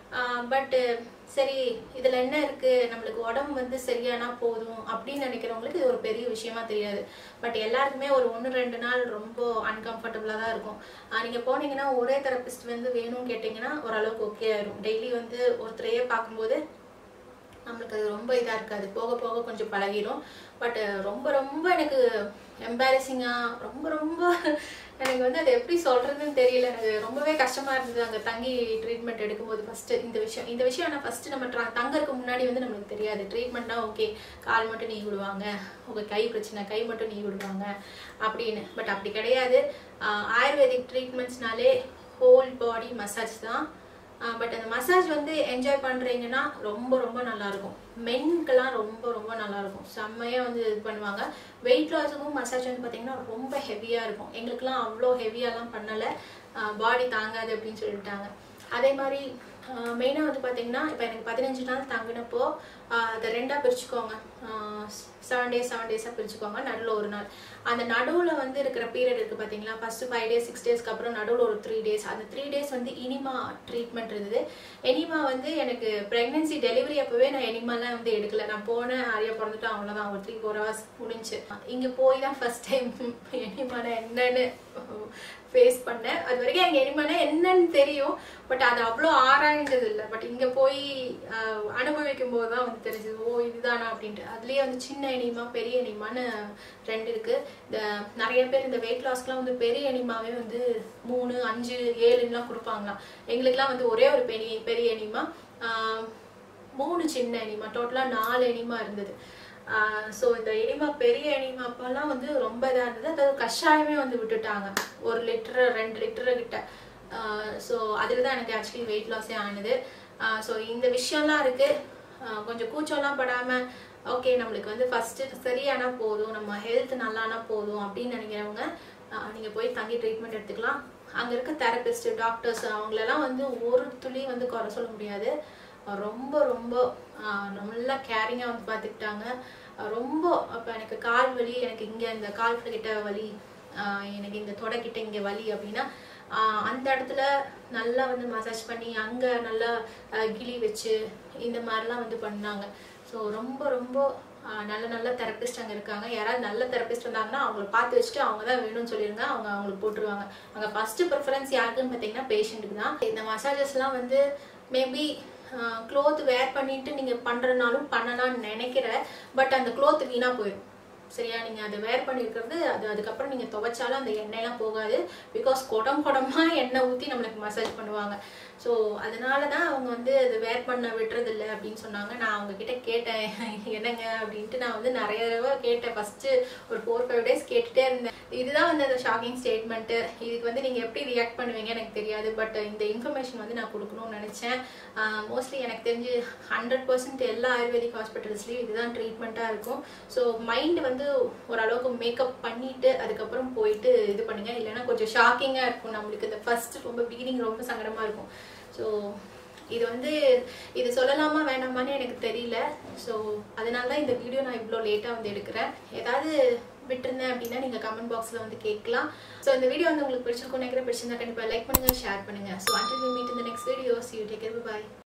பட்டு சரி இதில் என்ன இருக்குது நம்மளுக்கு உடம்பு வந்து சரியானா போதும் அப்படின்னு நினைக்கிறவங்களுக்கு இது ஒரு பெரிய விஷயமா தெரியாது பட் எல்லாருக்குமே ஒரு ஒன்று ரெண்டு நாள் ரொம்ப அன்கம்ஃபர்டபுளாக தான் இருக்கும் நீங்கள் போனீங்கன்னா ஒரே தெரபிஸ்ட் வந்து வேணும்னு கேட்டிங்கன்னா ஓரளவுக்கு ஓகே ஆயிரும் டெய்லி வந்து ஒருத்தரையே பார்க்கும்போது நம்மளுக்கு அது ரொம்ப இதாக இருக்காது போக போக கொஞ்சம் பழகிடும் பட் ரொம்ப ரொம்ப எனக்கு எம்பாரசிங்காக ரொம்ப ரொம்ப எனக்கு வந்து அதை எப்படி சொல்கிறதுன்னு தெரியல எனக்கு ரொம்பவே கஷ்டமாக இருந்தது அங்கே தங்கி ட்ரீட்மெண்ட் எடுக்கும்போது ஃபஸ்ட்டு இந்த விஷயம் இந்த விஷயம் ஆனால் ஃபஸ்ட்டு நம்ம ட்ரா தங்கறதுக்கு முன்னாடி வந்து நம்மளுக்கு தெரியாது ட்ரீட்மெண்ட்னா ஓகே கால் மட்டும் நீ விடுவாங்க உங்கள் கை பிரச்சனை கை மட்டும் நீ விடுவாங்க அப்படின்னு பட் அப்படி கிடையாது ஆயுர்வேதிக் ட்ரீட்மெண்ட்ஸ்னாலே ஹோல் பாடி மசாஜ் தான் பட் அந்த மசாஜ் வந்து என்ஜாய் பண்ணுறீங்கன்னா ரொம்ப ரொம்ப நல்லாயிருக்கும் மென்க்கெல்லாம் ரொம்ப ரொம்ப நல்லாயிருக்கும் செம்மையாக வந்து இது பண்ணுவாங்க வெயிட் லாஸுக்கும் மசாஜ் வந்து பார்த்திங்கன்னா ரொம்ப ஹெவியாக இருக்கும் எங்களுக்குலாம் அவ்வளோ ஹெவியாலாம் பண்ணலை பாடி தாங்காது அப்படின்னு சொல்லிட்டாங்க அதே மாதிரி மெயினாக வந்து பார்த்தீங்கன்னா இப்போ எனக்கு பதினஞ்சு நாள் தங்கினப்போ அதை ரெண்டாக பிரிச்சுக்கோங்க செவன் டேஸ் செவன் டேஸாக பிரிச்சுக்கோங்க நடுவில் ஒரு நாள் அந்த நடுவில் வந்து இருக்கிற பீரியட் இருக்குது பார்த்தீங்களா ஃபஸ்ட்டு ஃபைவ் டேஸ் சிக்ஸ் டேஸ்க்கு அப்புறம் நடுவில் ஒரு த்ரீ டேஸ் அந்த த்ரீ டேஸ் வந்து இனிமா ட்ரீட்மெண்ட் இருந்தது எனிமா வந்து எனக்கு ப்ரெக்னென்சி டெலிவரி அப்போவே நான் எனிமாலாம் வந்து எடுக்கல நான் போனேன் ஆரியா பிறந்துட்டு அவ்வளோதான் ஒரு த்ரீ ஃபோர் ஹவர்ஸ் முடிஞ்சு இங்கே போய் தான் ஃபஸ்ட் டைம் எனிமான என்னன்னு ஃபேஸ் பண்ணேன் அது வரைக்கும் எனக்கு எனிமான என்னன்னு தெரியும் பட் அது அவ்வளோ ஆராய்ந்தது இல்லை பட் இங்கே போய் அனுபவிக்கும் போது தான் வந்து தெரிஞ்சது ஓ இதுதானா அப்படின்ட்டு அதுலேயே வந்து சின்ன எனிமா பெரிய எனிமான்னு ரெண்டு இருக்குது இந்த நிறைய பேர் இந்த வெயிட் லாஸ்க்குலாம் வந்து பெரிய எனிமாவே வந்து மூணு அஞ்சு ஏழுலாம் கொடுப்பாங்களாம் எங்களுக்குலாம் வந்து ஒரே ஒரு பெரிய பெரிய எனிமா மூணு சின்ன எனிமா டோட்டலாக நாலு எனிமா இருந்தது ஸோ இந்த எனிமா பெரிய எனிமா அப்போல்லாம் வந்து ரொம்ப இதாக இருந்தது அதாவது கஷாயமே வந்து விட்டுட்டாங்க ஒரு லிட்டரு ரெண்டு லிட்டரு கிட்ட ஸோ அதில் தான் எனக்கு ஆக்சுவலி வெயிட் லாஸே ஆனது ஸோ இந்த விஷயம்லாம் இருக்குது கொஞ்சம் கூச்சம்லாம் படாமல் ஓகே நம்மளுக்கு வந்து ஃபஸ்ட்டு சரியானா போதும் நம்ம ஹெல்த் நல்லானா போதும் அப்படின்னு நினைக்கிறவங்க நீங்கள் போய் தங்கி ட்ரீட்மெண்ட் எடுத்துக்கலாம் அங்கே இருக்க தெரபிஸ்ட் டாக்டர்ஸ் அவங்களெல்லாம் வந்து ஒரு துளி வந்து குறை சொல்ல முடியாது ரொம்ப ரொம்ப நல்லா கேரிங்காக வந்து பார்த்துக்கிட்டாங்க ரொம்ப அப்போ எனக்கு கால் வலி எனக்கு இங்கே இந்த கால் கிட்ட வலி எனக்கு இந்த தொடைக்கிட்ட இங்கே வலி அப்படின்னா அந்த இடத்துல நல்லா வந்து மசாஜ் பண்ணி அங்கே நல்லா கிளி வச்சு இந்த மாதிரிலாம் வந்து பண்ணாங்க ஸோ ரொம்ப ரொம்ப நல்ல நல்ல தெரப்பிஸ்ட் அங்கே இருக்காங்க யாராவது நல்ல தெரப்பிஸ்ட் வந்தாங்கன்னா அவங்கள பார்த்து வச்சுட்டு அவங்க தான் வேணும்னு சொல்லியிருங்க அவங்க அவங்களுக்கு போட்டுருவாங்க அங்கே ஃபஸ்ட்டு ப்ரிஃபரன்ஸ் யாருக்குன்னு பார்த்தீங்கன்னா பேஷண்ட்டுக்கு தான் இந்த மசாஜஸ்லாம் வந்து மேபி க்ளோத் வேர் பண்ணிட்டு நீங்கள் பண்ணுறனாலும் பண்ணலாம்னு நினைக்கிறேன் பட் அந்த க்ளோத் வீணாக போயிடும் சரியா நீங்கள் அதை வேர் பண்ணியிருக்கிறது அது அதுக்கப்புறம் நீங்கள் துவைச்சாலும் அந்த எண்ணெயெல்லாம் போகாது பிகாஸ் குடம் குடமாக எண்ணெய் ஊற்றி நம்மளுக்கு மசாஜ் பண்ணுவாங்க ஸோ அதனால தான் அவங்க வந்து அது வேர் பண்ண விட்டுறதில்ல அப்படின்னு சொன்னாங்க நான் அவங்க கிட்ட கேட்டேன் என்னங்க அப்படின்ட்டு நான் வந்து நிறைய தடவை கேட்டேன் ஃபஸ்ட்டு ஒரு ஃபோர் ஃபைவ் டேஸ் கேட்டுகிட்டே இருந்தேன் இதுதான் வந்து அந்த ஷாக்கிங் ஸ்டேட்மெண்ட்டு இதுக்கு வந்து நீங்கள் எப்படி ரியாக்ட் பண்ணுவீங்க எனக்கு தெரியாது பட் இந்த இன்ஃபர்மேஷன் வந்து நான் கொடுக்கணும்னு நினச்சேன் மோஸ்ட்லி எனக்கு தெரிஞ்சு ஹண்ட்ரட் பர்சன்ட் எல்லா ஆயுர்வேதிக் ஹாஸ்பிட்டல்ஸ்லேயும் இதுதான் ட்ரீட்மெண்ட்டாக இருக்கும் ஸோ மைண்ட் வந்து ஓரளவுக்கு மேக்கப் பண்ணிட்டு அதுக்கப்புறம் போயிட்டு இது பண்ணுங்க இல்லைன்னா கொஞ்சம் ஷாக்கிங்காக இருக்கும் நம்மளுக்கு இந்த ஃபர்ஸ்ட் ரொம்ப பீனிங் ரொம்ப சங்கடமாக இருக்கும் ஸோ இது வந்து இது சொல்லலாமா வேணாமான்னு எனக்கு தெரியல ஸோ அதனால தான் இந்த வீடியோ நான் இவ்வளோ லேட்டாக வந்து எடுக்கிறேன் ஏதாவது விட்டுருந்தேன் அப்படின்னா நீங்கள் கமெண்ட் பாக்ஸில் வந்து கேட்கலாம் ஸோ இந்த வீடியோ வந்து உங்களுக்கு பிடிச்சிருக்கும் நினைக்கிறேன் பிடிச்சிருந்தா கண்டிப்பாக லைக் பண்ணுங்கள் ஷேர் பண்ணுங்கள் ஸோ அண்டில் மீட் இந்த next video see you take bye